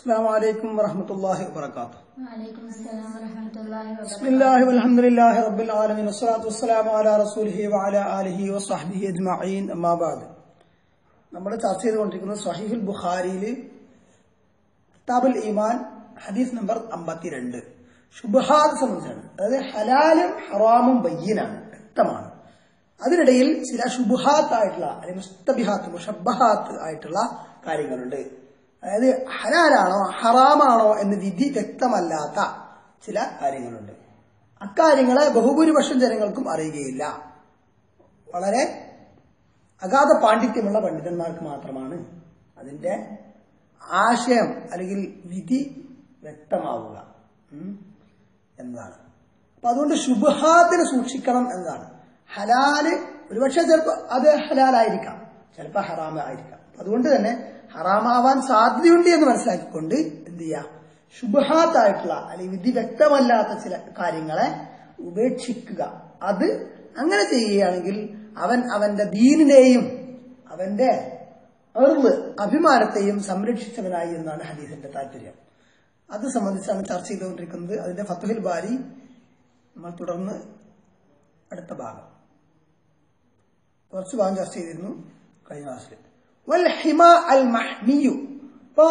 السلام عليكم ورحمة الله وبركاته وعليكم السلام ورحمة الله بسم وبركاته الله والحمد لله رب العالمين والصلاة والسلام على رسوله وعلى آله وصحبه أجمعين أما بعد നമ്മൾ ചർച്ച ചെയ്തുകൊണ്ടിരിക്കുന്നത് സഹീഹുൽ ബുഖാരിയിൽ കിതാബുൽ ഈമാൻ ഹദീസ് നമ്പർ അമ്പത്തിരണ്ട് ശുബഹാദ് സംബന്ധിച്ചാണ് അതായത് ഹലാലും ഹറാമും ബയ്യനാണ് വ്യക്തമാണ് അതിനിടയിൽ ചില ശുബഹാത്ത് ആയിട്ടുള്ള അല്ലെങ്കിൽ മുസ്തബിഹാത്ത് മുഷബഹാത്ത് ആയിട്ടുള്ള കാര്യങ്ങളുണ്ട് അതായത് ഹലാലാണോ ഹറാമാണോ എന്ന് വിധി വ്യക്തമല്ലാത്ത ചില കാര്യങ്ങളുണ്ട് അക്കാര്യങ്ങളെ ബഹുഭൂരിപക്ഷം ജനങ്ങൾക്കും അറിയുകയില്ല വളരെ അഗാധ പാണ്ഡിത്യമുള്ള പണ്ഡിതന്മാർക്ക് മാത്രമാണ് അതിന്റെ ആശയം അല്ലെങ്കിൽ വിധി വ്യക്തമാവുക ഉം, എന്നതാണ് അപ്പൊ അതുകൊണ്ട് ശുഭഹാത്തിന് സൂക്ഷിക്കണം എന്നതാണ് ഹലാല് ഒരുപക്ഷെ ചിലപ്പോൾ അത് ഹലാലായിരിക്കാം ചിലപ്പോൾ ഹറാമായിരിക്കാം അതുകൊണ്ട് തന്നെ ഹറാമാവാൻ സാധ്യതയുണ്ട് എന്ന് മനസ്സിലാക്കിക്കൊണ്ട് എന്ത് ചെയ്യുക ശുഭഹാത്തായിട്ടുള്ള അല്ലെങ്കിൽ വിധി വ്യക്തമല്ലാത്ത ചില കാര്യങ്ങളെ ഉപേക്ഷിക്കുക അത് അങ്ങനെ ചെയ്യുകയാണെങ്കിൽ അവൻ അവന്റെ ദീനിനെയും അവന്റെ അറിവ് അഭിമാനത്തെയും സംരക്ഷിച്ചവനായി എന്നാണ് ഹദീസിന്റെ താല്പര്യം അത് സംബന്ധിച്ചാണ് ചർച്ച ചെയ്തുകൊണ്ടിരിക്കുന്നത് അതിന്റെ ഫത്തുഹിൽ ബാരി നമ്മൾ തുടർന്ന് അടുത്ത ഭാഗം കുറച്ച് ഭാഗം ചർച്ച ചെയ്തിരുന്നു കഴിഞ്ഞ ക്ലാസ്സിൽ വൽ ഹിമ അൽ മഹ്മിയു ഇപ്പോ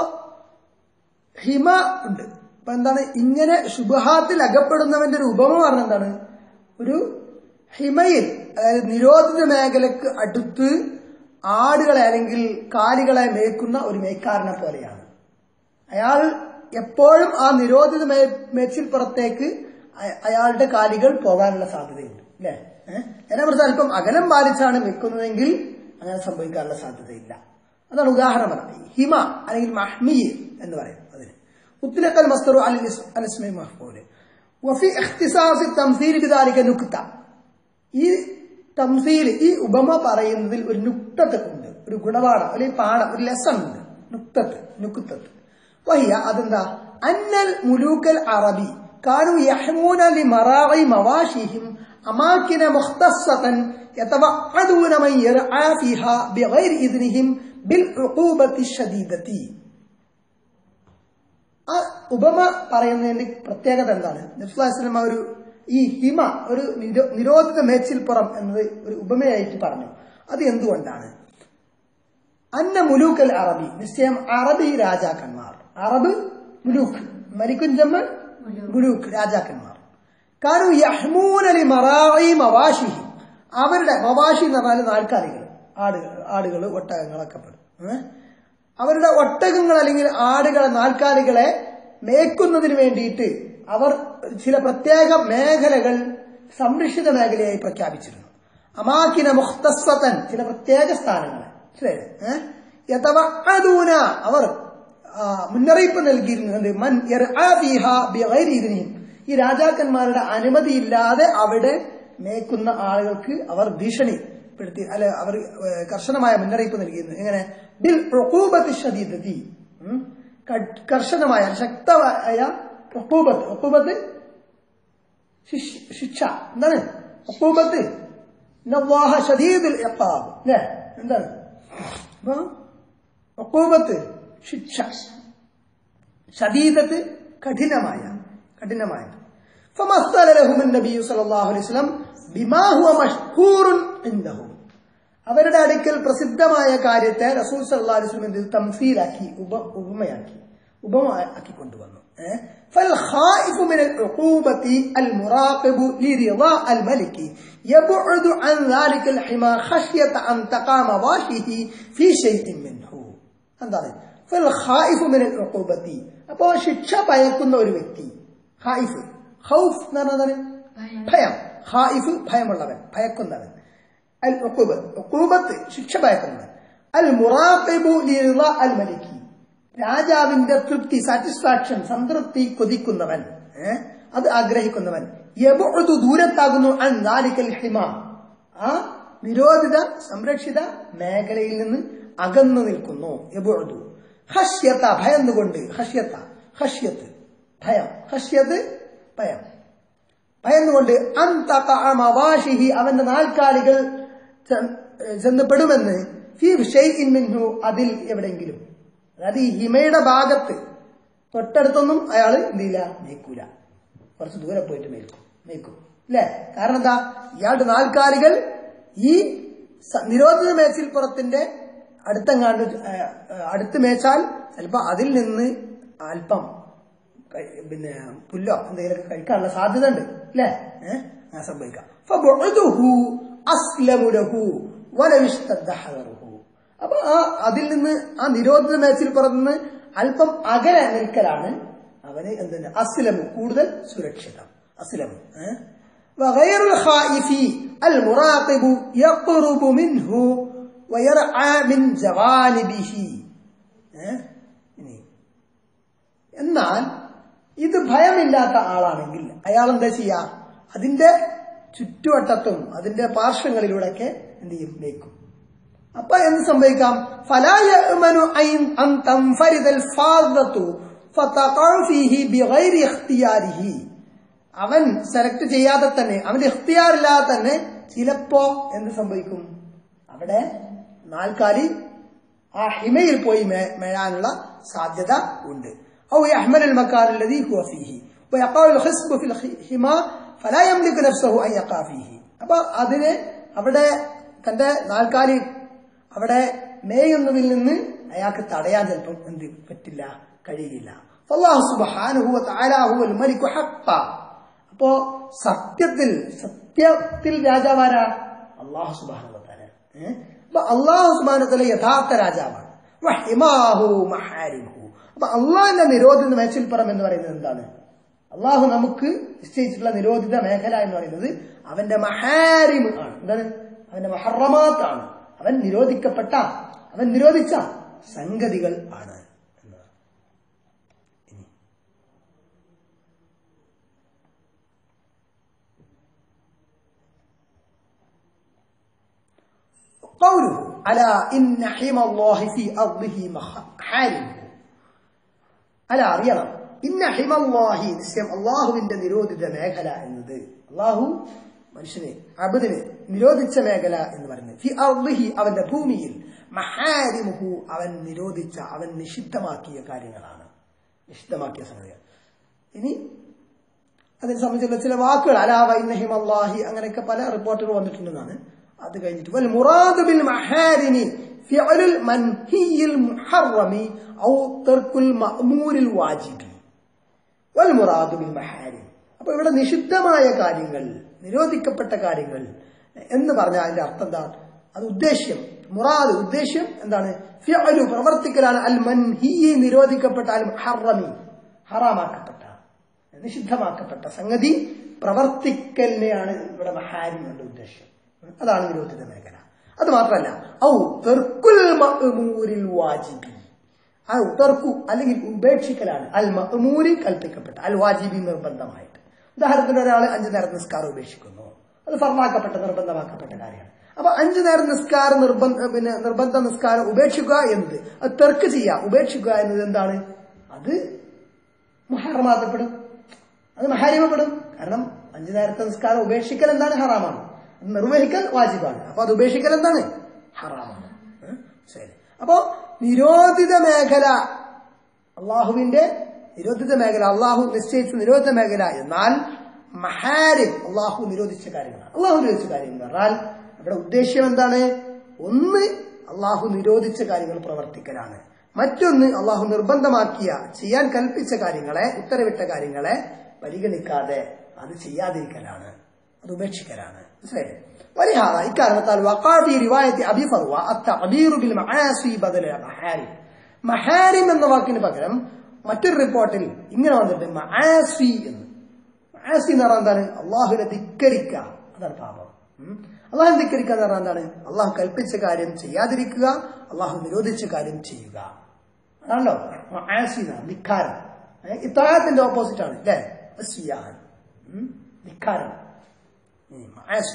ഹിമ ഉണ്ട് അപ്പൊ എന്താണ് ഇങ്ങനെ ശുഭഹാത്തിൽ അകപ്പെടുന്നവന്റെ ഒരു ഉപമ പറഞ്ഞ എന്താണ് ഒരു ഹിമയിൽ അതായത് നിരോധിത മേഖലക്ക് അടുത്ത് ആടുകളെ അല്ലെങ്കിൽ കാലികളെ മേക്കുന്ന ഒരു മേക്കാരനെ പോലെയാണ് അയാൾ എപ്പോഴും ആ നിരോധിത മേ മേച്ചിൽപ്പുറത്തേക്ക് അയ- അയാളുടെ കാലികൾ പോകാനുള്ള സാധ്യതയുണ്ട് അല്ലേ ഏഹ് എന്നെ കുറിച്ച് അല്പം അകലം പാലിച്ചാണ് വെക്കുന്നതെങ്കിൽ അങ്ങനെ സംഭവിക്കാനുള്ള സാധ്യതയില്ല അതാണ് ഉദാഹരണം പറഞ്ഞത് ഹിമ അല്ലെങ്കിൽ മഹ്മി എന്ന് പറയും അതിന് ഉത്തിലക്കൽ മസ്തറു അൽ ഇസ്- അൽ ഇസ്മി മഹ്മൂല് വഫി ഇഖ്തിസാസി തംസീൽ ബിദാലിക നുക്ത ഈ തംസീൽ ഈ ഉപമ പറയുന്നതിൽ ഒരു നുക്തത്ത് ഉണ്ട് ഒരു ഗുണപാഠം അല്ലെങ്കിൽ പാഠം ഒരു ലെസൺ ഉണ്ട് നുക്തത്ത് നുക്തത്ത് വഹിയ അതെന്താ അന്നൽ മുലൂക്കൽ അറബി കാനു യഹ്മൂന ലി മറാഇ മവാഷിഹിം അമാകിന മുഖ്തസ്സതൻ യതവഅദൂന മൻ യർആ ഫീഹാ ബിഗൈരി ഇദ്നിഹിം ബിൽ ഉഖൂബത്തി ഷദീദത്തി ആ ഉപമ പറയുന്നതിന്റെ പ്രത്യേകത എന്താണ് നബ്സുല്ലാസ്ലം ഒരു ഈ ഹിമ ഒരു നിരോ- നിരോധിത മേച്ചിൽപ്പുറം എന്നത് ഒരു ഉപമയായിട്ട് പറഞ്ഞു അത് എന്തുകൊണ്ടാണ് അന്ന മുലൂക്കൽ അറബി നിശ്ചയം അറബി രാജാക്കന്മാർ അറബ് മുലൂക്ക് മലിക്കുൻ ജമ്മ മുലൂക്ക് രാജാക്കന്മാർ കാരണം യഹ്മൂനലി മറായി മവാഷിഹി അവരുടെ മവാഷി എന്ന് പറഞ്ഞാൽ നാൽക്കാലികൾ ആടുകൾ ആടുകൾ ഒട്ടകങ്ങളൊക്കെ പെടും ഏ? അവരുടെ ഒട്ടകങ്ങൾ അല്ലെങ്കിൽ ആടുകളെ നാൽക്കാലികളെ മേക്കുന്നതിന് വേണ്ടിയിട്ട് അവർ ചില പ്രത്യേക മേഖലകൾ സംരക്ഷിത മേഖലയായി പ്രഖ്യാപിച്ചിരുന്നു അമാക്കിന മുഖ്തസ്വതൻ ചില പ്രത്യേക സ്ഥാനങ്ങളെ മനസ്സിലായോ? ഏ? യതവഅദൂന അവർ ആ, മുന്നറിയിപ്പ് നൽകിയിരുന്നത് മൻ യർആ ഫീഹാ ബിഗൈരി ഇദ്നിഹിം. ഈ രാജാക്കന്മാരുടെ അനുമതിയില്ലാതെ അവിടെ മേക്കുന്ന ആളുകൾക്ക് അവർ ഭീഷണിപ്പെടുത്തി അല്ലെ അവർ ഏഹ്, കർശനമായ മുന്നറിയിപ്പ് നൽകിയിരുന്നു എങ്ങനെ ബിൽ ഉഖൂബത്തി ഷദീദതി ഉം. ക- കർശനമായ ശക്തമായ ഉഖൂബത്ത് ഉഖൂബത്ത് ശിക്ഷ- ശിക്ഷ എന്താണ് ഉഖൂബത്ത് ഇന്നല്ലാഹ ഷദീദുൽ ഇഖാബ് അല്ലേ എന്താണ് അപ്പൊ ഉഖൂബത്ത് ശിക്ഷ ഷദീദത്ത് കഠിനമായ കഠിനമായ فمثل لهم النبي صلى الله عليه وسلم بما هو مشهور عندهم അവരുടെ അടുക്കൽ പ്രസിദ്ധമായ കാര്യത്തെ റസൂൽ സല്ലല്ലാഹു അലൈഹി വസല്ലം എന്ത് തംസീലാക്കി ഉപ ഉപമയാക്കി ഉപമ ആക്കി കൊണ്ടുവന്നു ഏ? فالخائف من العقوبة المراقب لرضاء الملك يبعد عن ذلك الحمى خشية أن تقع مضاشه في شيء منه എന്താണ് ഫൽഖായിഫു മിനൽ ഉഖൂബത്തി അപ്പോ ശിക്ഷ ഭയക്കുന്ന ഒരു വ്യക്തി ഖായിഫ് ഖൗഫ് എന്ന് പറഞ്ഞാൽ ഭയം. ഭയം ഖായിഫ് ഭയമുള്ളവൻ ഭയക്കുന്നവൻ അൽ ഉഖൂബത്ത് ഉഖൂബത്ത് ശിക്ഷ ഭയക്കുന്നവൻ അൽ മുറാഖിബു ലിറിള അൽ മലിക്കി രാജാവിന്റെ തൃപ്തി സാറ്റിസ്ഫാക്ഷൻ സംതൃപ്തി കൊതിക്കുന്നവൻ ഏ? അത് ആഗ്രഹിക്കുന്നവൻ യബുഅദു ദൂരത്താകുന്നു അൻ ദാലിക്കൽ ഹിമ ആ നിരോധിത സംരക്ഷിത മേഖലയിൽ നിന്ന് അകന്നു നിൽക്കുന്നു യബുഅദു ഹഷ്യത്ത ഭയന്നുകൊണ്ട് ഹഷ്യത്ത ഹഷ്യത്ത് ഭയം ഹഷ്യത്ത് ഭയം ഭയന്നുകൊണ്ട് അന്തകാമവാഷിഹി അവന്റെ നാൽക്കാലികൾ ചെ- ചെന്ന് പെടുമെന്ന് ഫീ ഷൈഇൻ മിൻഹു അതിൽ എവിടെങ്കിലും അതായത് ഈ ഹിമയുടെ ഭാഗത്ത് തൊട്ടടുത്തൊന്നും അയാൾ എന്ത് ചെയ്യില്ല മേയ്ക്കൂല കുറച്ച് ദൂരെ പോയിട്ട് മേയ്ക്കും മേയ്ക്കും അല്ലേ കാരണം എന്താ ഇയാളുടെ നാൽക്കാലികൾ ഈ സ- നിരോധിത മേച്ചിൽപ്പുറത്തിന്റെ അടുത്തെങ്ങാണ്ട് ഏ, ഏ, അടുത്ത് മേച്ചാൽ ചിലപ്പോ അതിൽ നിന്ന് അല്പം കഴി- പിന്നെ പുല്ലോ എന്തെങ്കിലുമൊക്കെ കഴിക്കാനുള്ള സാധ്യത ഉണ്ട് അല്ലേ ഏഹ് അങ്ങനെ സംഭവിക്കാം ഫബുഅദുഹു അസ്ലമു ലഹു വലൗ ഇഷ്തദ്ദ ഹദറുഹു. അപ്പൊ ആ അതിൽ നിന്ന് ആ നിരോധിത മേച്ചിൽ പുറത്തുനിന്ന് അല്പം അകലെ നിൽക്കലാണ് അവന് എന്തിന് അസ്ലമു കൂടുതൽ സുരക്ഷിതം അസ്ലമു ഏഹ് وغير الخائف المراقب يقرب منه ويرعى من جوانبه ഏഹ് ഇനി എന്നാൽ ഇത് ഭയമില്ലാത്ത ആളാണെങ്കിൽ അയാൾ എന്താ ചെയ്യാ അതിന്റെ ചുറ്റുവട്ടത്തും അതിന്റെ പാർശ്വങ്ങളിലൂടെയൊക്കെ എന്ത് ചെയ്യും മേക്കും അപ്പൊ എന്ത് സംഭവിക്കാം فلا يأمن أن أن تنفرد الفاضة فتقع فيه بغير اختياره അവൻ സെലക്ട് ചെയ്യാതെ തന്നെ അവന്റെ ഇഖ്തിയാറില്ലാതെ തന്നെ ചിലപ്പോ എന്ത് സംഭവിക്കും അവിടെ നാൽക്കാലി ആ ഹിമയിൽ പോയി മേ- മേഴാനുള്ള സാധ്യത ഉണ്ട് أو يحمل المكان الذي هو فيه ويقع الخصب في الحمى فلا يملك نفسه أن يقع فيه അപ്പൊ അതിന് അവിടെ തന്റെ നാൽക്കാലി അവിടെ മേയുന്നതിൽ നിന്ന് അയാൾക്ക് തടയാൻ ചിലപ്പം എന്ത് പറ്റില്ല കഴിയില്ല അള്ളാഹു സുബ്ഹാനഹു വതആല ഹുവൽ മലികു ഹഖ്ഖ അപ്പോ സത്യത്തിൽ സത്യത്തിൽ രാജാവാരാ അള്ളാഹു സുബ്ഹാനഹു വതആല ഏഹ്? അപ്പൊ അള്ളാഹു സുബ്ഹാനഹു വതആല യഥാർത്ഥ രാജാവാണ് വഹിമാഹു മഹാരിമുഹു അപ്പൊ അള്ളാഹിന്റെ നിരോധിത മേച്ചിൽപ്പുറം എന്ന് പറയുന്നത് എന്താണ് അള്ളാഹു നമുക്ക് നിശ്ചയിച്ചിട്ടുള്ള നിരോധിത മേഖല എന്ന് പറയുന്നത് അവന്റെ മഹാരിം ആണ് എന്താണ് അവന്റെ മഹറമാത്ത് ആണ് അവൻ നിരോധിക്കപ്പെട്ട അവൻ നിരോധിച്ച സംഗതികൾ ആണ് എന്നതാണ് ഇനി قوله ألا إن حمى الله في أرضه محارمه അല്ല അറിയണം ഇന്ന ഹിമല്ലാഹി നിശ്ചയം അള്ളാഹുവിന്റെ നിരോധിത മേഖല എന്നത് അള്ളാഹു മനുഷ്യന് അബദിന് നിരോധിച്ച മേഖല എന്ന് പറയുന്നത് ഫി അർദിഹി അവന്റെ ഭൂമിയിൽ മഹാരിമുഹു അവൻ നിരോധിച്ച അവൻ നിഷിദ്ധമാക്കിയ കാര്യങ്ങളാണ് നിഷിദ്ധമാക്കിയ സംഗതികൾ ഇനി അതിനെ സംബന്ധിച്ചുള്ള ചില വാക്കുകൾ അലാവ ഇന്നഹിം അള്ളാഹി അങ്ങനെയൊക്കെ പല റിപ്പോർട്ടുകൾ വന്നിട്ടുണ്ടെന്നാണ് അത് കഴിഞ്ഞിട്ട് വൽ മുറാദു ബിൽ മഹാരിമി ഫിഅലുൽ മൻഹിയിൽ മുഹറമി ഔ തർക്കുൽ മഅ്മൂരിൽ വാജിബി വൽ മുറാദു ബിൽ മഹാരിം അപ്പൊ ഇവിടെ നിഷിദ്ധമായ കാര്യങ്ങൾ നിരോധിക്കപ്പെട്ട കാര്യങ്ങൾ എന്ന് പറഞ്ഞാൽ അതിന്റെ അർത്ഥം എന്താണ് അത് ഉദ്ദേശ്യം മുറാദ് ഉദ്ദേശ്യം എന്താണ് ഫിഅലു പ്രവർത്തിക്കലാണ് അൽ മൻഹി നിരോധിക്കപ്പെട്ട അൽ മുഹറമി ഹറാമാക്കപ്പെട്ട നിഷിദ്ധമാക്കപ്പെട്ട സംഗതി പ്രവർത്തിക്കലിനെയാണ് ഇവിടെ മഹാരിം എന്ന ഉദ്ദേശം അതാണ് നിരോധിത മേഖല അത് മാത്രമല്ല ഔ തെർക്കുൽ മഅ്മൂരിൽ വാജിബി ആ തെർക്കു അല്ലെങ്കിൽ ഉപേക്ഷിക്കലാണ് അൽ മഅ്മൂരി കൽപ്പിക്കപ്പെട്ട അൽ വാജിബി നിർബന്ധമായിട്ട് ഉദാഹരണത്തിന് ഒരാൾ അഞ്ചു നേരം നിസ്കാരം ഉപേക്ഷിക്കുന്നു അത് ഫർമാക്കപ്പെട്ട നിർബന്ധമാക്കപ്പെട്ട കാര്യമാണ് അപ്പൊ അഞ്ചു നേരം നിസ്കാരം നിർബന്ധ പിന്നെ നിർബന്ധ നിസ്കാരം ഉപേക്ഷിക്കുക എന്നത് അത് തെർക്ക് ചെയ്യുക ഉപേക്ഷിക്കുക എന്നത് എന്താണ് അത് മുഹറമാക്കപ്പെടും അത് മഹാരിമപ്പെടും കാരണം അഞ്ചു നേരത്തെ നിസ്കാരം ഉപേക്ഷിക്കൽ എന്താണ് ഹറാമാണ് അത് നിർവഹിക്കൽ വാജിബാണ് അപ്പൊ അത് ഉപേക്ഷിക്കൽ എന്താണ് ഹറാമാണ് ഏ? ശരി അപ്പോ നിരോധിത മേഖല അള്ളാഹുവിന്റെ നിരോധിത മേഖല അള്ളാഹു നിശ്ചയിച്ച നിരോധിത മേഖല എന്നാൽ മഹാരിം അള്ളാഹു നിരോധിച്ച കാര്യങ്ങളാണ് അള്ളാഹു നിരോധിച്ച കാര്യങ്ങൾ എന്ന് പറഞ്ഞാൽ ഇവിടെ ഉദ്ദേശ്യം എന്താണ് ഒന്ന് അള്ളാഹു നിരോധിച്ച കാര്യങ്ങൾ പ്രവർത്തിക്കലാണ് മറ്റൊന്ന് അള്ളാഹു നിർബന്ധമാക്കിയ ചെയ്യാൻ കൽപ്പിച്ച കാര്യങ്ങളെ ഉത്തരവിട്ട കാര്യങ്ങളെ പരിഗണിക്കാതെ അത് ചെയ്യാതിരിക്കലാണ് അത് ഉപേക്ഷിക്കലാണ് മനസ്സിലായില്ലേ ولهذا ഇക്കാരണത്താൽ വഖാഫി റിവായത്തി അബി ഫർവ التعبير بالمعاصي بدل المحارم മഹാരിം എന്ന വാക്കിന് പകരം മറ്റൊരു റിപ്പോർട്ടിൽ ഇങ്ങനെ വന്നിട്ട് മഹാസി എന്ന് മഹാസി എന്ന് പറഞ്ഞാൽ എന്താണ് അള്ളാഹുവിനെ ധിക്കരിക്കുക അതാണ് പാപം ഉം. അള്ളാഹു ധിക്കരിക്കുക എന്ന് പറഞ്ഞാൽ എന്താണ് അള്ളാഹു കൽപ്പിച്ച കാര്യം ചെയ്യാതിരിക്കുക അള്ളാഹു നിരോധിച്ച കാര്യം ചെയ്യുക അതാണല്ലോ മഹാസി എന്നാണ് ധിക്കാരം ഇത്താഴത്തിന്റെ ഓപ്പോസിറ്റ് ആണ് അല്ലേ അസ്യാഹൻ ഉം. ധിക്കാരം ഇനി മഹാസി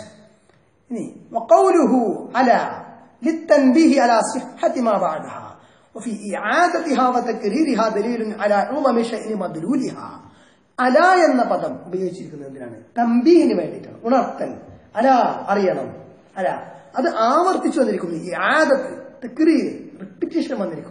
ഇനി وقوله على للتنبيه على صحة ما بعدها وفي إعادتها وتكريرها دليل على عظم شأن مدلولها അല എന്ന പദം ഉപയോഗിച്ചിരിക്കുന്നത് എന്തിനാണ് തമ്പീഹിന് വേണ്ടിയിട്ടാണ് ഉണർത്തൽ അല അറിയണം അല അത് ആവർത്തിച്ചു വന്നിരിക്കുന്നു ഈ ആദത്ത് തെക്രീർ റിപ്പിറ്റേഷൻ വന്നിരിക്കുന്നു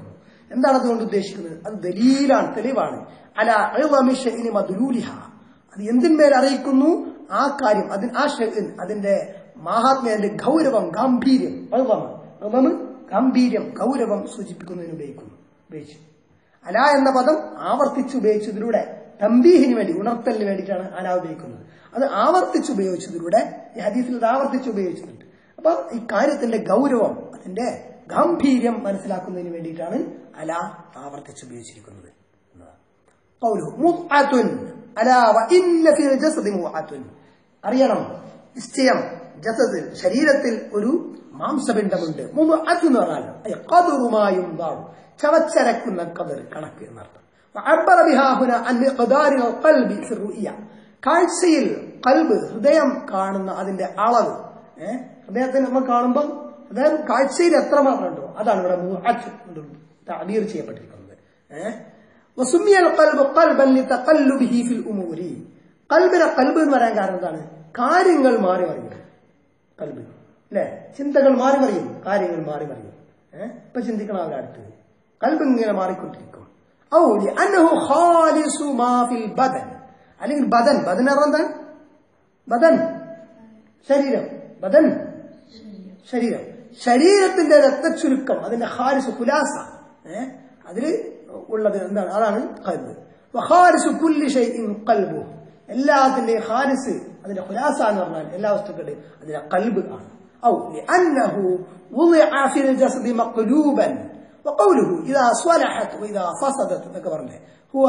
എന്താണ് അതുകൊണ്ട് ഉദ്ദേശിക്കുന്നത് അത് ദലീലാണ് തെളിവാണ് അല ഇനി മധുലൂലിഹ അത് എന്തിന്മേൽ അറിയിക്കുന്നു ആ കാര്യം അതിന് ആ ഷെയ്ൻ അതിന്റെ മാഹാത്മ്യം അതിന്റെ ഗൗരവം ഗാംഭീര്യം അഴുവമ അഴുവമ് ഗാംഭീര്യം ഗൗരവം സൂചിപ്പിക്കുന്നതിന് ഉപയോഗിക്കുന്നു ഉപയോഗിച്ചു അല എന്ന പദം ആവർത്തിച്ച് ഉപയോഗിച്ചതിലൂടെ തമ്പീഹിന് വേണ്ടി ഉണർത്തലിന് വേണ്ടിയിട്ടാണ് അല ഉപയോഗിക്കുന്നത് അത് ആവർത്തിച്ച് ഉപയോഗിച്ചതിലൂടെ ഈ ഹദീസിൽ അത് ആവർത്തിച്ച് ഉപയോഗിച്ചിട്ടുണ്ട് അപ്പൊ ഈ കാര്യത്തിന്റെ ഗൗരവം അതിന്റെ ഗാംഭീര്യം മനസ്സിലാക്കുന്നതിന് വേണ്ടിയിട്ടാണ് അല ആവർത്തിച്ച് ഉപയോഗിച്ചിരിക്കുന്നത് എന്നതാണ്. قوله مضعة ألا وإن في الجسد مضعة അറിയണം നിശ്ചയം ജസദിൽ ശരീരത്തിൽ ഒരു മാംസപിണ്ഡമുണ്ട് മുضعة എന്ന് പറഞ്ഞാൽ അയ ഖദറുമായും ദാവ് ചവച്ചരക്കുന്ന കതിർ കണക്ക് എന്നർത്ഥം وعبر بها هنا عن مقدار القلب في الرؤية കാഴ്ചയിൽ കൽബ് ഹൃദയം കാണുന്ന അതിന്റെ അളവ് ഏഹ് ഹൃദയത്തെ നമ്മൾ കാണുമ്പോൾ ഹൃദയം കാഴ്ചയിൽ എത്രമാത്രം ഉണ്ടോ അതാണ് ഇവിടെ മുഅത്ത് കൊണ്ട് താബീർ ചെയ്യപ്പെട്ടിരിക്കുന്നത് ഏഹ് وسمي القلب قلبا لتقلبه في الامور കൽബിനെ കൽബ് എന്ന് പറയാൻ കാരണം എന്താണ് കാര്യങ്ങൾ മാറി മറിയും കൽബ് അല്ലെ ചിന്തകൾ മാറി മറിയും കാര്യങ്ങൾ മാറി മറിയും ഏഹ് ഇപ്പൊ ചിന്തിക്കണം അവരുടെ അടുത്ത് കൽബ് ഇങ്ങനെ മാറിക്കൊണ്ടിരിക്കും ഔലി അന്നഹു ഖാലിസു മാ ഫിൽ ബദൻ അല്ലെങ്കിൽ ബദൻ ബദൻ പറഞ്ഞാൽ എന്താണ് ബദൻ ശരീരം ബദൻ ശരീരം ശരീരത്തിന്റെ രക്തച്ചുരുക്കം അതിന്റെ ഹാരിസ് കുലാസ ഏഹ് അതിൽ ഉള്ളത് എന്താണ് അതാണ് കൽബ് വഹാരിസു കുല്ലി ഷൈഇൻ ഖൽബു എല്ലാത്തിന്റെയും ഹാരിസ് അതിന്റെ ഖുലാസ എന്ന് പറഞ്ഞാൽ എല്ലാ വസ്തുക്കളുടെയും അതിന്റെ കൽബ് ആണ് ഔ لأنه وضع في الجسد مقلوبا وقوله إذا صلحت وإذا فسدت എന്നൊക്കെ പറഞ്ഞേ هو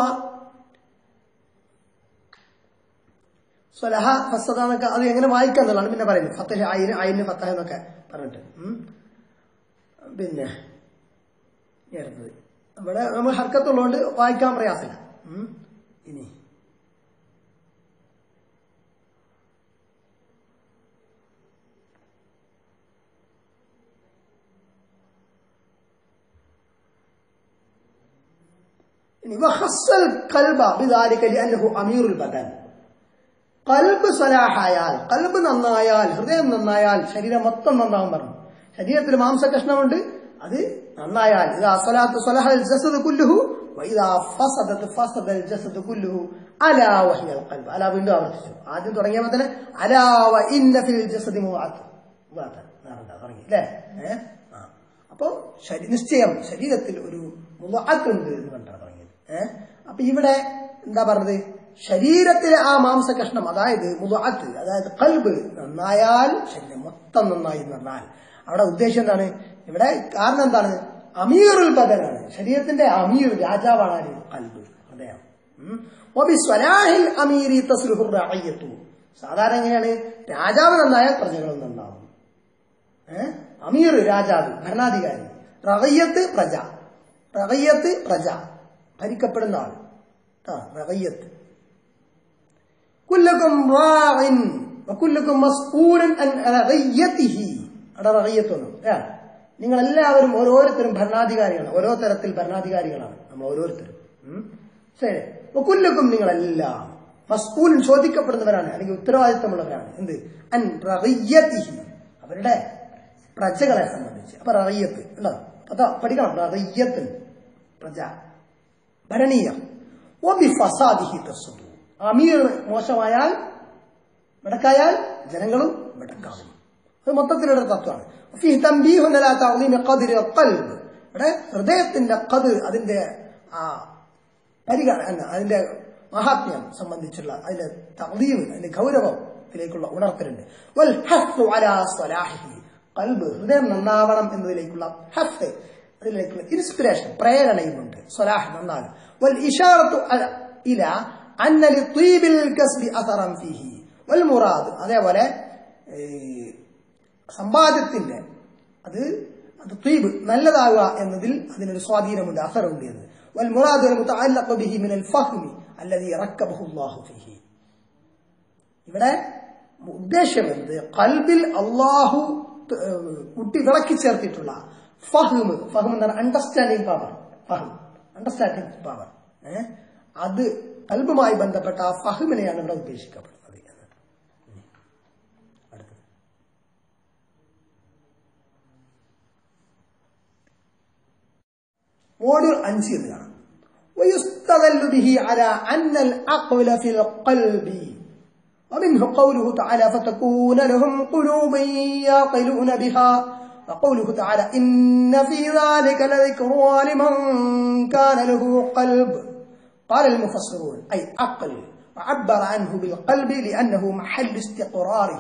സ്വലഹ ഫസദ എന്നൊക്കെ അത് എങ്ങനെ വായിക്കുക എന്നുള്ളതാണ് പിന്നെ പറയുന്നത് ഫത്തഹ അയിന് അയിന് ഫത്തഹ എന്നൊക്കെ പറഞ്ഞിട്ട് ഉം. പിന്നെ നേരത്തത് ഇവിടെ നമ്മൾ ഹർക്കത്തുള്ളതുകൊണ്ട് വായിക്കാൻ പ്രയാസമില്ല ഉം. ഇനി ഇനി വഹസ്സൽ കൽബ ബിദാലിക ലിഅന്നഹു അമീറുൽ ബദൻ കൽബ് സലാഹായാൽ കൽബ് നന്നായാൽ ഹൃദയം നന്നായാൽ ശരീരം മൊത്തം നന്നാവും പറഞ്ഞു ശരീരത്തിൽ മാംസകഷ്ണമുണ്ട് അത് നന്നായാൽ ഇതാ സ്വലാത്ത് സ്വലഹൽ ജസദ് കുല്ലുഹു വൈദാ ഫസദത്ത് ഫസദൽ ജസദ് കുല്ലുഹു അലാ വഹിയൽ കൽബ് അലാ വീണ്ടും ആവർത്തിച്ചു ആദ്യം തുടങ്ങിയപ്പോൾ തന്നെ അലാ വ ഇന്ന ഫിൽ ജസദി മുആത്ത് മുആത്ത് നേരത്തെ തുടങ്ങി അല്ലേ ഏഹ് ആ അപ്പോ ശരി നിശ്ചയം ശരീരത്തിൽ ഒരു മുആത്തുണ്ട് എന്ന് പറഞ്ഞാണ് തുടങ്ങിയത് ഏഹ് അപ്പൊ ഇവിടെ എന്താ പറഞ്ഞത് ശരീരത്തിലെ ആ മാംസകഷ്ണം അതായത് മുദാത്ത് അതായത് കൽബ് നന്നായാൽ ശരീരം മൊത്തം നന്നായി എന്ന് പറഞ്ഞാൽ അവിടെ ഉദ്ദേശം എന്താണ് ഇവിടെ കാരണം എന്താണ് അമീറുൽ ബദനാണ് ശരീരത്തിന്റെ അമീർ രാജാവാണ് ആര് കൽബ് ഹൃദയം ഉം. വബിസ്വലാഹിൽ അമീരി തസ്ലുഹുർ റഅയ്യത്തു സാധാരണ എങ്ങനെയാണ് രാജാവ് നന്നായാൽ പ്രജകളും നന്നാവും ഏഹ് അമീർ രാജാവ് ഭരണാധികാരി റവയ്യത്ത് പ്രജ റവയ്യത്ത് പ്രജ ഭരിക്കപ്പെടുന്ന ആൾ ആ റവയ്യത്ത് കുല്ലക്കും റാഇൻ വകുല്ലക്കും മസ്ഊലൻ അൻ റഗയ്യതിഹി അവിടെ റഗയ്യത്തൊന്നും ഏ നിങ്ങൾ എല്ലാവരും ഓരോരുത്തരും ഭരണാധികാരികളാണ് ഓരോ തരത്തിൽ ഭരണാധികാരികളാണ് നമ്മൾ ഓരോരുത്തരും ഉം. ശരി വകുല്ലക്കും നിങ്ങളെല്ലാം മസ്ഊലൻ ചോദിക്കപ്പെടുന്നവരാണ് അല്ലെങ്കിൽ ഉത്തരവാദിത്തമുള്ളവരാണ് എന്ത് അൻ റഗയ്യതിഹി അവരുടെ പ്രജകളെ സംബന്ധിച്ച് അപ്പൊ റഗയ്യത്ത് ഉണ്ടോ അതാ പഠിക്കണം റഗയ്യത്ത് പ്രജ ഭരണീയം ഒബി ഫസാദിഹി തസ്സു അമീർ മോശമായാൽ വെടക്കായാൽ ജനങ്ങളും വെടക്കാവും അത് മൊത്തത്തിലുള്ള ഒരു തത്വമാണ് ഫീഹ് തംബീഹുൻ അലാ തഅളീമി ഖദ്രി ഖൽബ് ഇവിടെ ഹൃദയത്തിന്റെ ഖദ് അതിന്റെ ആ പരിഗണന അതിന്റെ മഹാത്മ്യം സംബന്ധിച്ചുള്ള അതിന്റെ തഅളീം അതിന്റെ ഗൗരവം ഇതിലേക്കുള്ള ഉണർത്തലുണ്ട് വൽ ഹസ്സു അലാ സ്വലാഹിഹി ഖൽബ് ഹൃദയം നന്നാവണം എന്നതിലേക്കുള്ള ഹസ് അതിലേക്കുള്ള ഇൻസ്പിറേഷൻ പ്രേരണയുമുണ്ട് സ്വലാഹ് നന്നാകും വൽ ഇഷാറത്തു അല- ഇല അന്ന ലിത്വീബിൽ കസ്ബി അസറൻ ഫീഹി വൽ മുറാദ് അതേപോലെ ഈ സമ്പാദ്യത്തിന്റെ അത് അത് ത്വീബ് നല്ലതാവുക എന്നതിൽ അതിനൊരു സ്വാധീനമുണ്ട് അസറുണ്ട് എന്ന് വൽ മുറാദ് മുതഅല്ലഖു ബിഹി മിനൽ ഫഹ്മി അല്ലദീ റക്കബഹു അല്ലാഹു ഫീഹി ഇവിടെ ഉദ്ദേശം എന്ത് കൽബിൽ അള്ളാഹു കുട്ടി വിളക്കി ചേർത്തിട്ടുള്ള ഫഹ്മ് ഫഹ്മ് എന്താണ് അണ്ടർസ്റ്റാൻഡിങ് പവർ ഫഹ്മ് അണ്ടർസ്റ്റാൻഡിങ് പവർ ഏഹ് അത് കൽബുമായി ബന്ധപ്പെട്ട ആ ഫഹ്മിനെയാണ് ഇവിടെ ഉദ്ദേശിക്കപ്പെടുന്നത് എന്ന് ഇനി അടുത്തത് മോഡ്യൂൾ അഞ്ച് എന്ന് കാണാം ويستدل به على أن العقل في القلب ومنه قوله تعالى فتكون لهم قلوب يعقلون بها وقوله تعالى إن في ذلك لذكرى لمن كان له قلب قال المفسرون أي عقل وعبر عنه بالقلب لأنه محل استقراره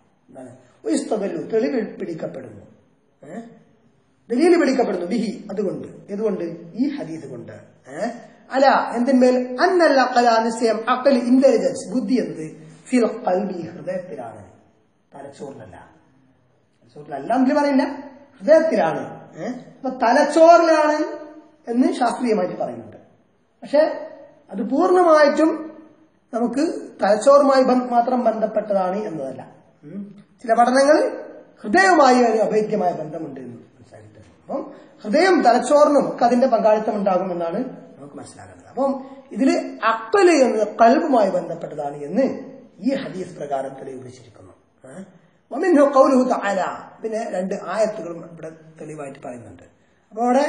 ويستدل തെളിവ് പിടിക്കപ്പെടുന്നു ഏഹ് ദലീല് പിടിക്കപ്പെടുന്നു ബിഹി അതുകൊണ്ട് എന്തുകൊണ്ട് ഈ ഹദീസ് കൊണ്ട് ഏഹ് അല എന്തിന്മേൽ അന്നല്ല അക്കല നിശ്ചയം അക്കൽ ഇന്റലിജൻസ് ബുദ്ധി എന്നത് ഫിൽ കൽബി ഹൃദയത്തിലാണ് തലച്ചോറിലല്ല തലച്ചോറിലല്ല എന്ന് പറയില്ല ഹൃദയത്തിലാണ് ഏഹ് അപ്പൊ തലച്ചോറിലാണ് എന്ന് ശാസ്ത്രീയമായിട്ട് പറയുന്നുണ്ട് പക്ഷെ അത് പൂർണ്ണമായിട്ടും നമുക്ക് തലച്ചോറുമായി ബന്ധ- മാത്രം ബന്ധപ്പെട്ടതാണ് എന്നതല്ല ഉം. ചില പഠനങ്ങൾ ഹൃദയവുമായി ഒരു അഭേദ്യമായ ബന്ധമുണ്ട് എന്ന് മനസ്സിലാക്കിയിട്ടുണ്ട് അപ്പം ഹൃദയം തലച്ചോറിനും ഒക്കെ അതിന്റെ പങ്കാളിത്തം ഉണ്ടാകും എന്നാണ് നമുക്ക് മനസ്സിലാക്കുന്നത് അപ്പം ഇതില് അക്കല് എന്നത് കൽബുമായി ബന്ധപ്പെട്ടതാണ് എന്ന് ഈ ഹദീസ് പ്രകാരം തെളിവിച്ചിരിക്കുന്നു ഏഹ്? വമിൻഹു ഖൗലുഹു തആല പിന്നെ രണ്ട് ആയത്തുകളും ഇവിടെ തെളിവായിട്ട് പറയുന്നുണ്ട് അപ്പൊ അവിടെ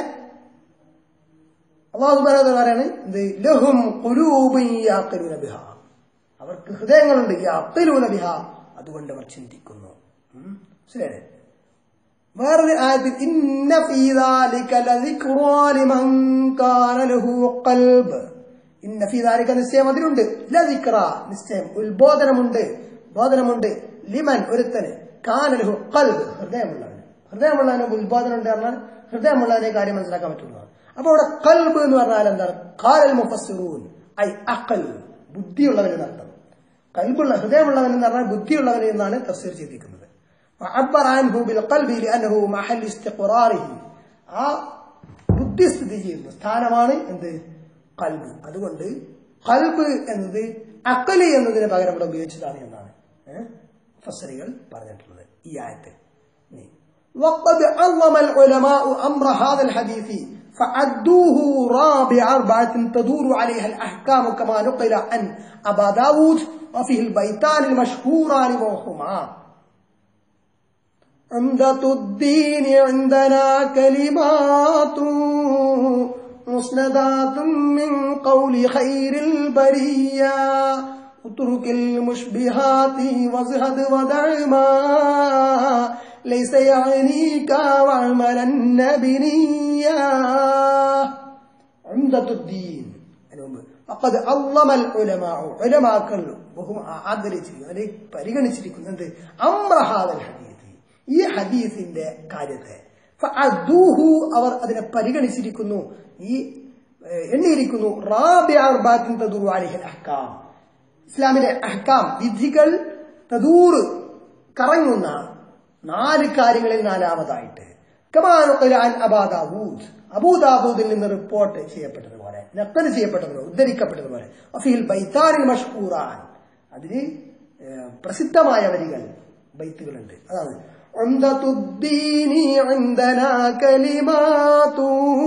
അള്ളാഹു സുബ്ഹാനഹു വ തആല പറയാണ് ഇത് ലഹും ഖുലൂബുൻ യഅഖിലൂന ബിഹാ അവർക്ക് ഹൃദയങ്ങളുണ്ട് യഅഖിലൂന ബിഹാ അതുകൊണ്ട് അവർ ചിന്തിക്കുന്നു ഉം. മനസ്സിലായില്ലേ വേറൊരു ആയത്തിൽ ഇന്ന ഫീ ദാലിക ലദിക്റാ ലിമൻ കാന ലഹു ഖൽബ് ഇന്ന ഫീ ദാലിക നിശ്ചയം അതിലുണ്ട് ലദിക്റ നിശ്ചയം ഉത്ബോധനമുണ്ട് ബോധനമുണ്ട് ലിമൻ ഒരുത്തന് കാന ലഹു ഖൽബ് ഹൃദയമുള്ളവന് ഹൃദയമുള്ളവന് ഉത്ബോധനമുണ്ട് പറഞ്ഞാൽ ഹൃദയമുള്ളവനെ കാര്യം മനസ്സിലാക്കാൻ പറ്റുന്നതാണ് അപ്പൊ അവിടെ കൽബ് എന്ന് പറഞ്ഞാൽ എന്താണ് കാലൽ മുഫസ്സിറൂൻ ഐ അഖൽ ബുദ്ധിയുള്ളവൻ എന്നർത്ഥം കൽബുള്ള ഹൃദയമുള്ളവൻ എന്ന് പറഞ്ഞാൽ ബുദ്ധിയുള്ളവൻ എന്നാണ് തഫ്സീർ ചെയ്തിരിക്കുന്നത് وعبر عنه بالقلب لأنه محل استقراره ആ ബുദ്ധി സ്ഥിതി ചെയ്യുന്ന സ്ഥാനമാണ് എന്ത് കൽബ് അതുകൊണ്ട് കൽബ് എന്നത് അക്കല് എന്നതിന് പകരം ഇവിടെ ഉപയോഗിച്ചതാണ് എന്നാണ് ഏഹ് ഫസറികൾ പറഞ്ഞിട്ടുള്ളത് ഈ ആയത്ത് ഇനി. وقد عظم العلماء أمر هذا الحديث فعدوه رابع أربعة تدور عليها الأحكام كما نقل عن أبا داود وفيه البيتان المشهوران وهما عمدة الدين عندنا كلمات مسندات من قول خير البرية اترك المشبهات وازهد ودع ما ليس يعنيك واعملن بنية عمدة الدين فقد عظم العلماء علماء ബഹു ആദരിച്ചിരിക്കുന്നു അല്ലെങ്കിൽ പരിഗണിച്ചിരിക്കുന്നത് അമ്രഹാദൽ ഹദീസ് ഈ ഹദീസിന്റെ കാര്യത്തെ ഫഅദ്ദൂഹു അവർ അതിനെ പരിഗണിച്ചിരിക്കുന്നു ഈ ഏഹ്, എണ്ണിയിരിക്കുന്നു റാബിഅ അർബാത്തിൻ തദൂറു അലൈഹിൽ അഹ്കാം ഇസ്ലാമിലെ അഹ്കാം വിധികൾ തദൂറ് കറങ്ങുന്ന നാല് കാര്യങ്ങളിൽ നാലാമതായിട്ട് കമാനുഖല അൻ അബാദാവൂദ് അബൂദാബൂദിൽ നിന്ന് റിപ്പോർട്ട് ചെയ്യപ്പെട്ടതുപോലെ നക്കൽ ചെയ്യപ്പെട്ടതുപോലെ ഉദ്ധരിക്കപ്പെട്ടതുപോലെ അഫീൽ ബൈത്താനിൽ മഷ്കൂറാൻ അതിന് ഏഹ്, പ്രസിദ്ധമായ വരികൾ ബൈത്തുകളുണ്ട് അതാണ് عمدة الدين عندنا كلمات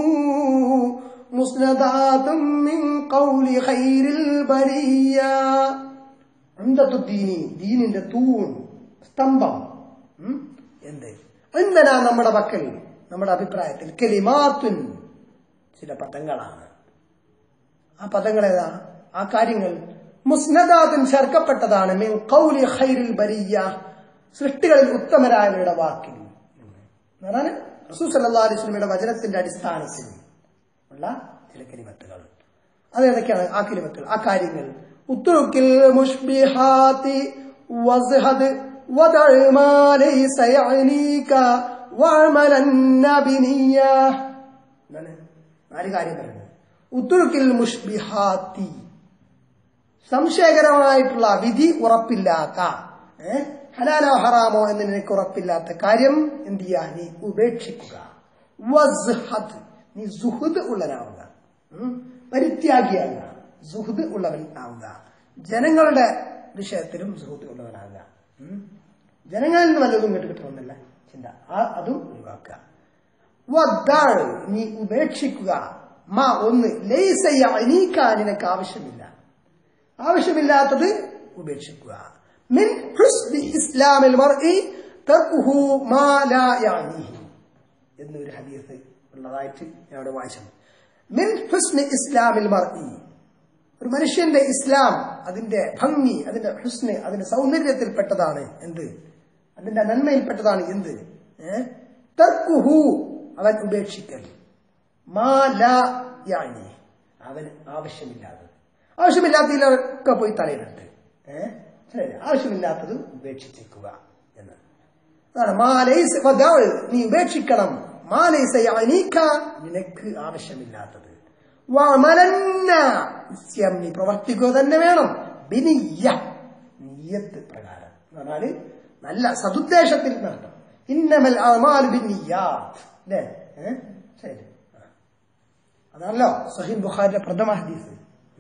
مسندات من قول خير البرية عمدة الدين ദീനിന്റെ തൂൺ സ്തംഭം ഉം? എന്ത് എന്തിനാ നമ്മുടെ പക്കൽ നമ്മുടെ അഭിപ്രായത്തിൽ കെലിമാത്തുൻ ചില പദങ്ങളാണ് ആ പദങ്ങൾ ഏതാ ആ കാര്യങ്ങൾ മുസ്നദാത്തുൻ ചേർക്കപ്പെട്ടതാണ് മിൻ ഖൗലി ഖൈറിൽ ബരിയ സൃഷ്ടികളിൽ ഉത്തമരായവരുടെ വാക്കിൽ എന്നാണ് റസൂൽ സല്ലല്ലാഹു അലൈഹി വസല്ലമയുടെ വചനത്തിന്റെ അടിസ്ഥാനത്തിൽ ഉള്ള ചില കലിമത്തുകൾ അത് ഏതൊക്കെയാണ് ആ കലിമത്തുകൾ ആ കാര്യങ്ങൾ ഉത്തുറുക്കിൽ മുഷ്ബിഹാത്തി വസ്ഹദ് വദഅ മാ ലൈസ യഅനീക വഅമലന്ന ബിനിയ്യ എന്താണ് നാല് കാര്യം പറയുന്നത് ഉത്തുറുക്കിൽ മുഷ്ബിഹാത്തി സംശയകരമായിട്ടുള്ള വിധി ഉറപ്പില്ലാത്ത ഏ, ഹലാലോ ഹറാമോ എന്ന് നിനക്ക് ഉറപ്പില്ലാത്ത കാര്യം എന്ത് ചെയ്യാ നീ ഉപേക്ഷിക്കുക വസ്ഹദ് നീ സുഹൃദ് ഉള്ളവനാവുക ഉം, പരിത്യാഗിയാകുക സുഹൃദ് ഉള്ളവൻ ആവുക ജനങ്ങളുടെ വിഷയത്തിലും സുഹൃത്ത് ഉള്ളവനാകുക ഉം. ജനങ്ങളിൽ നിന്ന് വല്ലതും ഇങ്ങോട്ട് കിട്ടണമെന്നല്ല ചിന്ത ആ അതും ഒഴിവാക്കുക വദ്ദാഴ് നീ ഉപേക്ഷിക്കുക മാ ഒന്ന് ലൈസയ്യ അനീക്ക നിനക്ക് ആവശ്യമില്ല ആവശ്യമില്ലാത്തത് ഉപേക്ഷിക്കുക മിൻ ഹുസ്നി ഇസ്ലാമിൽ മർഇ തർക്കുഹു മാ ലാ യഅനീഹി എന്നൊരു ഹദീസ് ഉള്ളതായിട്ട് ഞാൻ അവിടെ വായിച്ചു മിൻ ഹുസ്നി ഇസ്ലാമിൽ മർഇ ഒരു മനുഷ്യന്റെ ഇസ്ലാം അതിന്റെ ഭംഗി അതിന്റെ ഹുസ്ന് അതിന്റെ സൗന്ദര്യത്തിൽപ്പെട്ടതാണ് എന്ത് അതിന്റെ നന്മയിൽപ്പെട്ടതാണ് എന്ത് ഏ? തർക്കുഹു അവൻ ഉപേക്ഷിക്കൽ മാ ലാ യാനി അവന് ആവശ്യമില്ലാത്തത് ആവശ്യമില്ലാത്തതിലൊക്കെ പോയി തലയിലിട്ട് ഏഹ് ആവശ്യമില്ലാത്തത് ഉപേക്ഷിച്ചേക്കുക എന്ന് അതാണ് മാ ലൈസ ഫദഅ്, നീ ഉപേക്ഷിക്കണം മാ ലൈസ യഅനീക, നിനക്ക് ആവശ്യമില്ലാത്തത് വഅമലന്ന, നിശ്ചയം നീ പ്രവർത്തിക്കുക തന്നെ വേണം ബിനിയ്യ നിയ്യത്ത് പ്രകാരം എന്ന് പറഞ്ഞാല് നല്ല സതുദ്ദേശത്തിൽ നടത്തണം ഇന്നമൽ അമാലു ബിന്നിയ്യാത്ത് അല്ലേ ഏഹ്? ശരി ആ. അതാണല്ലോ സഹീൽ ബുഖാരിന്റെ പ്രഥമ ഹദീസ്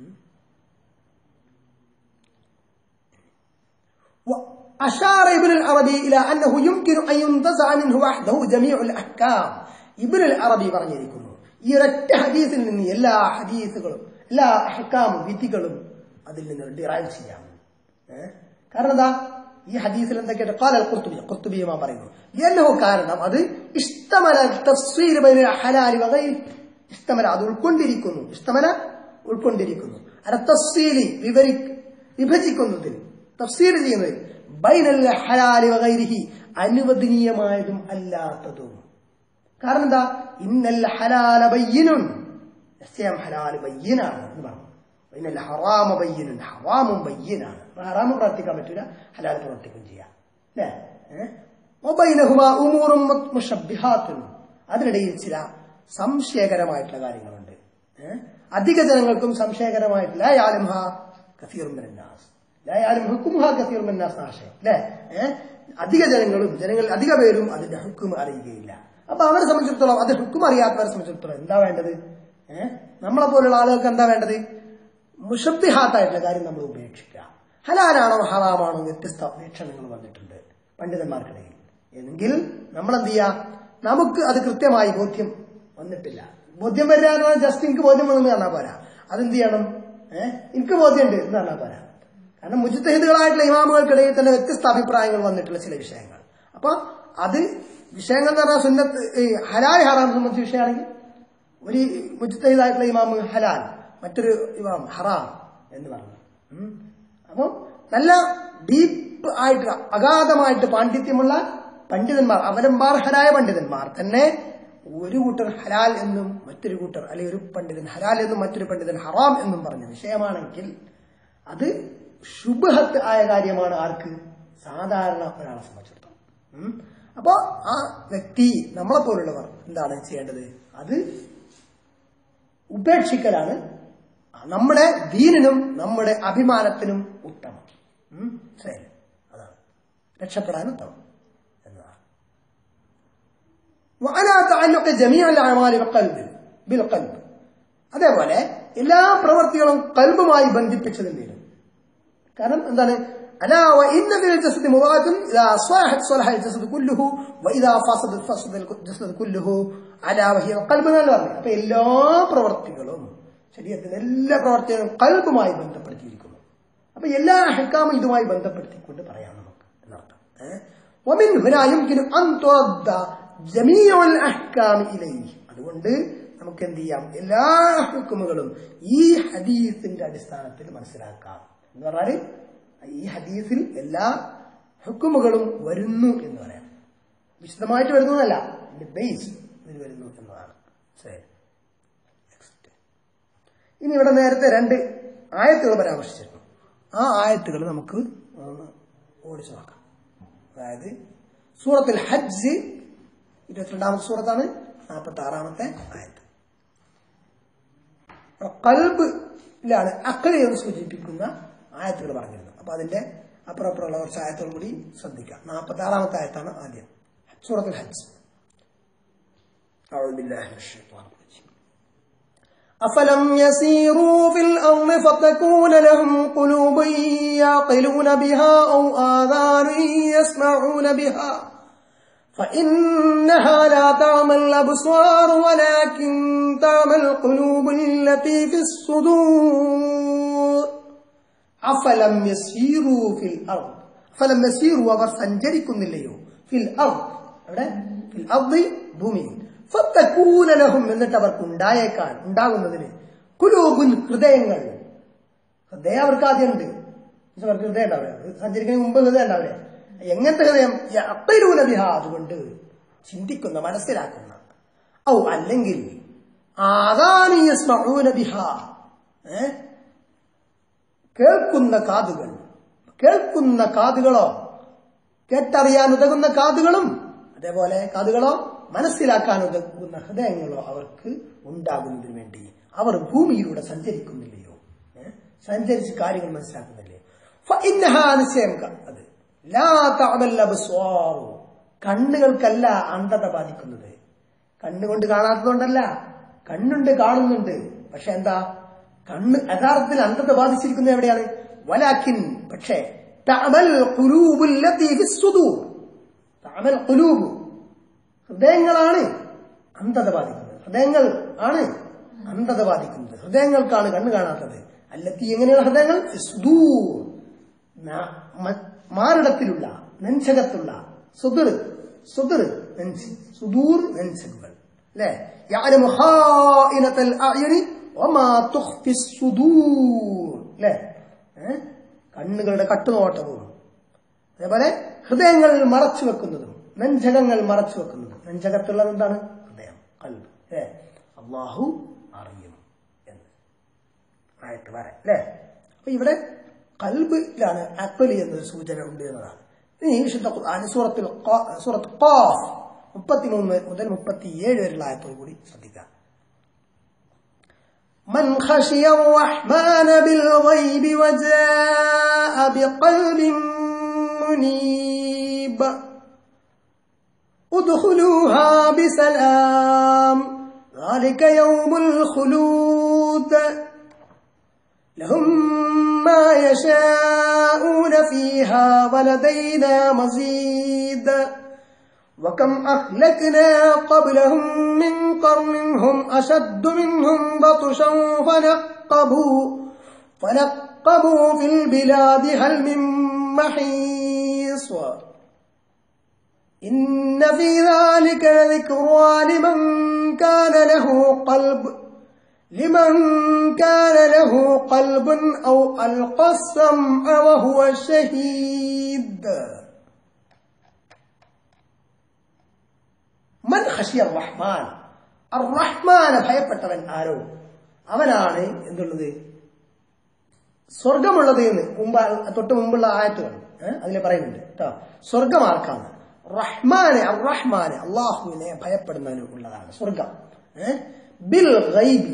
وأشار ابن العربي إلى أنه يمكن أن ينتزع منه وحده جميع الأحكام ابن العربي പറഞ്ഞിരിക്കുന്നു ഈ ഒരൊറ്റ ഹദീസിൽ നിന്ന് എല്ലാ ഹദീസുകളും എല്ലാ അഹ്കാമും വിധികളും അതിൽ നിന്ന് ഡിറൈവ് ചെയ്യാം ഏ? കാരണം എന്താ ഈ ഹദീസിൽ എന്തൊക്കെയാണ് കാലൽ കുർത്തുബി കുർത്തുബിയുമാ പറയുന്നു എന്നോ കാരണം അത് ഇഷ്ടമല തഫ്സീർ ബൈന ഹലാലി വഗൈർ ഇഷ്ടമല അത് ഉൾക്കൊണ്ടിരിക്കുന്നു ഇഷ്ടമല ഉൾക്കൊണ്ടിരിക്കുന്നു അര തഫ്സീലി വിവരി വിഭജിക്കുന്നതിൽ തഫ്സീർ ചെയ്യുന്നതിൽ ബൈനൽ ഹലാലി വഗൈരിഹി അനുവദനീയമായതും അല്ലാത്തതും കാരണം എന്താ ഇന്നൽ ഹലാല ബയ്യനുൻ നിശ്ചയം ഹലാല് ബയ്യനാണ് എന്ന് പറഞ്ഞു ഇന്നൽ ഹറാമ ബയ്യനുൻ ഹറാമും ബയ്യനാണ് അപ്പൊ ഹറാമ് പ്രവർത്തിക്കാൻ പറ്റൂല ഹലാൽ പ്രവർത്തിക്കും ചെയ്യാം അല്ലേ മൊബൈലഹുമ ഉമൂറും മുഷബിഹാത്തുൻ അതിനിടയിൽ ചില സംശയകരമായിട്ടുള്ള കാര്യങ്ങളുണ്ട് ഏ? അധിക ജനങ്ങൾക്കും സംശയകരമായിട്ടുള്ള യാലുംഹ കസീറും മിനന്നാസ് ലാ യാലും ഹുക്കുംഹ കസീറും മിനന്നാസ് ആശയം അല്ലേ ഏ? അധിക ജനങ്ങളും ജനങ്ങൾ അധിക പേരും അതിന്റെ ഹുക്കും അറിയുകയില്ല അപ്പൊ അവരെ സംബന്ധിച്ചിടത്തോളം അത് ഹുക്കും അറിയാത്തവരെ സംബന്ധിച്ചിടത്തോളം എന്താ വേണ്ടത് ഏഹ് നമ്മളെ പോലുള്ള ആളുകൾക്ക് എന്താ വേണ്ടത് മുഷബ്ദിഹാത്തായിട്ടുള്ള കാര്യം നമ്മൾ ഉപേക്ഷിക്കുക ഹലാലാണോ ഹറാമാണോ വ്യത്യസ്ത വീക്ഷണങ്ങൾ വന്നിട്ടുണ്ട് പണ്ഡിതന്മാർക്കിടയിൽ എങ്കിൽ നമ്മൾ എന്ത് ചെയ്യുക നമുക്ക് അത് കൃത്യമായി ബോധ്യം വന്നിട്ടില്ല ബോധ്യം വരിക എന്ന് പറഞ്ഞാൽ ജസ്റ്റ് എനിക്ക് ബോധ്യം വന്നു പറഞ്ഞാൽ പോരാ അതെന്ത് ചെയ്യണം ഏഹ് എനിക്ക് ബോധ്യമുണ്ട് എന്ന് പറഞ്ഞാൽ പോരാ കാരണം മുജിത്തഹിദുകളായിട്ടുള്ള ഇമാമുകൾക്കിടയിൽ തന്നെ വ്യത്യസ്ത അഭിപ്രായങ്ങൾ വന്നിട്ടുള്ള ചില വിഷയങ്ങൾ അപ്പൊ അത് വിഷയങ്ങൾ എന്ന് പറഞ്ഞാൽ സുന്നത്ത് ഈ ഹലാൽ ഹറാം സംബന്ധിച്ച വിഷയമാണെങ്കിൽ ഒരു മുജിത്തഹിദായിട്ടുള്ള ഇമാമ് ഹലാൽ മറ്റൊരു ഇമാം ഹറാം എന്ന് പറഞ്ഞു ഉം. അപ്പം നല്ല ഡീപ്പ് ആയിട്ട് അഗാധമായിട്ട് പാണ്ഡിത്യമുള്ള പണ്ഡിതന്മാർ അവലംബാർഹരായ പണ്ഡിതന്മാർ തന്നെ ഒരു കൂട്ടർ ഹലാൽ എന്നും മറ്റൊരു കൂട്ടർ അല്ലെങ്കിൽ ഒരു പണ്ഡിതൻ ഹലാൽ എന്നും മറ്റൊരു പണ്ഡിതൻ ഹറാം എന്നും പറഞ്ഞ വിഷയമാണെങ്കിൽ അത് ശുഭഹത്ത് ആയ കാര്യമാണ് ആർക്ക് സാധാരണ ഒരാളെ സംബന്ധിച്ചിടത്തോളം ഉം. അപ്പോ ആ വ്യക്തി നമ്മളെ പോലുള്ളവർ എന്താണ് ചെയ്യേണ്ടത് അത് ഉപേക്ഷിക്കലാണ് നമ്മുടെ ദീനിനും നമ്മുടെ അഭിമാനത്തിനും ഉത്തമം ഉം. ശരി അതാണ് രക്ഷപ്പെടാൻ ഉത്തമം എന്നതാണ് وعلى تعلق جميع الأعمال بالقلب بالقلب അതേപോലെ എല്ലാ പ്രവൃത്തികളും കൽബുമായി ബന്ധിപ്പിച്ചതിന് കാരണം എന്താണ് ألا وإن في الجسد مضغة إذا صلحت صلح الجسد كله وإذا فسدت فسد الجسد كله ألا وهي القلب എന്നല്ല പറഞ്ഞത് അപ്പൊ എല്ലാ പ്രവർത്തികളും ശരീരത്തിന്റെ എല്ലാ പ്രവർത്തികളും കൽബുമായി ബന്ധപ്പെടുത്തിയിരിക്കുന്നു അപ്പൊ എല്ലാ അഹക്കാമും ഇതുമായി ബന്ധപ്പെടുത്തിക്കൊണ്ട് പറയാം നമുക്ക് എന്നർത്ഥം ഏഹ് ومن هنا يمكن أن ترد جميع الأحكام إليه അതുകൊണ്ട് നമുക്ക് എന്ത് ചെയ്യാം എല്ലാ ഹുക്കുമുകളും ഈ ഹദീസിന്റെ അടിസ്ഥാനത്തിൽ മനസ്സിലാക്കാം എന്ന് പറഞ്ഞാല് ഈ ഹദീസിൽ എല്ലാ ഹുക്കുമുകളും വരുന്നു എന്ന് പറയാം വിശദമായിട്ട് വരുന്നതല്ല ഇതിന്റെ ബേസ് ഇതിൽ വരുന്നു എന്നതാണ് ശരി Next. ഇനി ഇവിടെ നേരത്തെ രണ്ട് ആയത്തുകൾ പരാമർശിച്ചിരുന്നു ആ ആയത്തുകൾ നമുക്ക് ഒന്ന് ഓടിച്ചു നോക്കാം അതായത് സൂറത്തുൽ ഹജ്ജ് ഇരുപത്തിരണ്ടാമത്തെ സൂറത്താണ് നാൽപ്പത്തി ആറാമത്തെ ആയത്ത് കൽബിലാണ് അക്കലെ എന്ന് സൂചിപ്പിക്കുന്ന ആയത്തുകൾ പറഞ്ഞിരുന്നു അപ്പൊ അതിന്റെ അപ്പുറപ്പുറമുള്ള കുറച്ച് ആയത്തുകൾ കൂടി ശ്രദ്ധിക്കാം നാൽപ്പത്തി ആറാമത്തെ ആയത്താണ് ആദ്യം സൂറത്തുൽ ഹജ്ജ് أعوذ بالله من الشيطان الرجيم أفلم يسيروا في الأرض فتكون لهم قلوب يعقلون بها أو آذان يسمعون بها فإنها لا تعمى الأبصار ولكن تعمى القلوب التي في الصدور أفلم يسيروا في الأرض أفلم يسيروا അവർ സഞ്ചരിക്കുന്നില്ലയോ ഫിൽ അർദ് അവിടെ ഫിൽ അർദ് ഭൂമിയിൽ ഫത്തകൂന ലഹും എന്നിട്ട് അവർക്ക് ഉണ്ടായേക്കാൻ ഉണ്ടാകുന്നതിന് കുലൂബുൻ ഹൃദയങ്ങൾ ഹൃദയം അവർക്ക് ആദ്യം ഉണ്ട് അവർക്ക് ഹൃദയം ഉണ്ടാവില്ല സഞ്ചരിക്കുന്നതിന് മുമ്പ് ഹൃദയം ഉണ്ടാവില്ല എങ്ങനത്തെ ഹൃദയം യഖിലൂന ബിഹാ അതുകൊണ്ട് ചിന്തിക്കുന്ന മനസ്സിലാക്കുന്ന ഔ അല്ലെങ്കിൽ ആദാനി യസ്മഊന ബിഹാ ഏ? കേൾക്കുന്ന കാതുകൾ കേൾക്കുന്ന കാതുകളോ കേട്ടറിയാൻ ഉതകുന്ന കാതുകളും അതേപോലെ കാതുകളോ മനസ്സിലാക്കാൻ ഉതകുന്ന ഹൃദയങ്ങളോ അവർക്ക് ഉണ്ടാകുന്നതിന് വേണ്ടി അവർ ഭൂമിയിലൂടെ സഞ്ചരിക്കുന്നില്ലയോ ഏ? സഞ്ചരിച്ച് കാര്യങ്ങൾ മനസ്സിലാക്കുന്നില്ലയോ ഫഇന്നഹാ നിശ്ചയം ക- അത് ലാ തഅമൽ അബ്സ്വാറു. കണ്ണുകൾക്കല്ല അന്ധത ബാധിക്കുന്നത് കണ്ണുകൊണ്ട് കാണാത്തതുകൊണ്ടല്ല കണ്ണുണ്ട് കാണുന്നുണ്ട് പക്ഷെ എന്താ കണ്ണ് യഥാർത്ഥത്തിൽ അന്ധത ബാധിച്ചിരിക്കുന്നത് എവിടെയാണ് വലാക്കിൻ പക്ഷേ തഅമൽ ഖുലൂബുൽ ലതീ ഫിസ് സുദൂർ തഅമൽ ഖുലൂബ് ഹൃദയങ്ങളാണ് അന്ധത ബാധിക്കുന്നത് ഹൃദയങ്ങൾ ആണ് അന്ധത ബാധിക്കുന്നത് ഹൃദയങ്ങൾക്കാണ് കണ്ണ് കാണാത്തത് അല്ലത്തി എങ്ങനെയുള്ള ഹൃദയങ്ങൾ ഫിസ് സുദൂർ ന- മ- മാറിടത്തിലുള്ള നെഞ്ചകത്തുള്ള സുദുർ സുദുർ നെഞ്ച് സുദൂർ നെഞ്ചകുകൾ അല്ലേ يعلم خائنة الأعين وما تخفي الصدور അല്ലേ ഏ? കണ്ണുകളുടെ കട്ടുനോട്ടവും അതേപോലെ ഹൃദയങ്ങൾ മറച്ചു വെക്കുന്നതും നെഞ്ചകങ്ങൾ മറച്ചു വെക്കുന്നതും നെഞ്ചകത്തുള്ളത് എന്താണ് ഹൃദയം കൽബ് ഏ അള്ളാഹു അറിയും എന്ന് ആയിട്ട് വരാം അല്ലേ അപ്പൊ ഇവിടെ കൽബിലാണ് അക്വലി എന്നൊരു സൂചന ഉണ്ട് എന്നതാണ് ഇനി വിശുദ്ധ ഖുർആൻ സൂറത്തിൽ ഖാ- സൂറത്ത് ഖാഫ് മുപ്പത്തിമൂന്ന് മുതൽ മുപ്പത്തിയേഴ് വരെയുള്ള ആയത്തോടു കൂടി ശ്രദ്ധിക്കുക من خشي الرحمن بالغيب وجاء بقلب منيب ادخلوها بسلام ذلك يوم الخلود لهم ما يشاءون فيها ولدينا مزيد وكم أهلكنا قبلهم من قرن هم أشد منهم بطشا فنقبوا فنقبوا في البلاد هل من محيص إن في ذلك لذكرى لمن كان له قلب لمن كان له قلب أو ألقى السمع وهو شهيد മൻ ഖശിയ റഹ്മാൻ റഹ്മാനെ ഭയപ്പെട്ടവൻ ആരോ അവനാണ് എന്തുള്ളത് സ്വർഗമുള്ളത് എന്ന് മുമ്പ് തൊട്ട് മുമ്പുള്ള ആയത്തുകൾ അതിൽ പറയുന്നുണ്ട് കേട്ടോ സ്വർഗം ആർക്കാണ് റഹ്മാനെ റഹ്മാനെ അള്ളാഹുവിനെ ഭയപ്പെടുന്നതിന് ഉള്ളതാണ് സ്വർഗം ഏ? ബിൽ ഗൈബി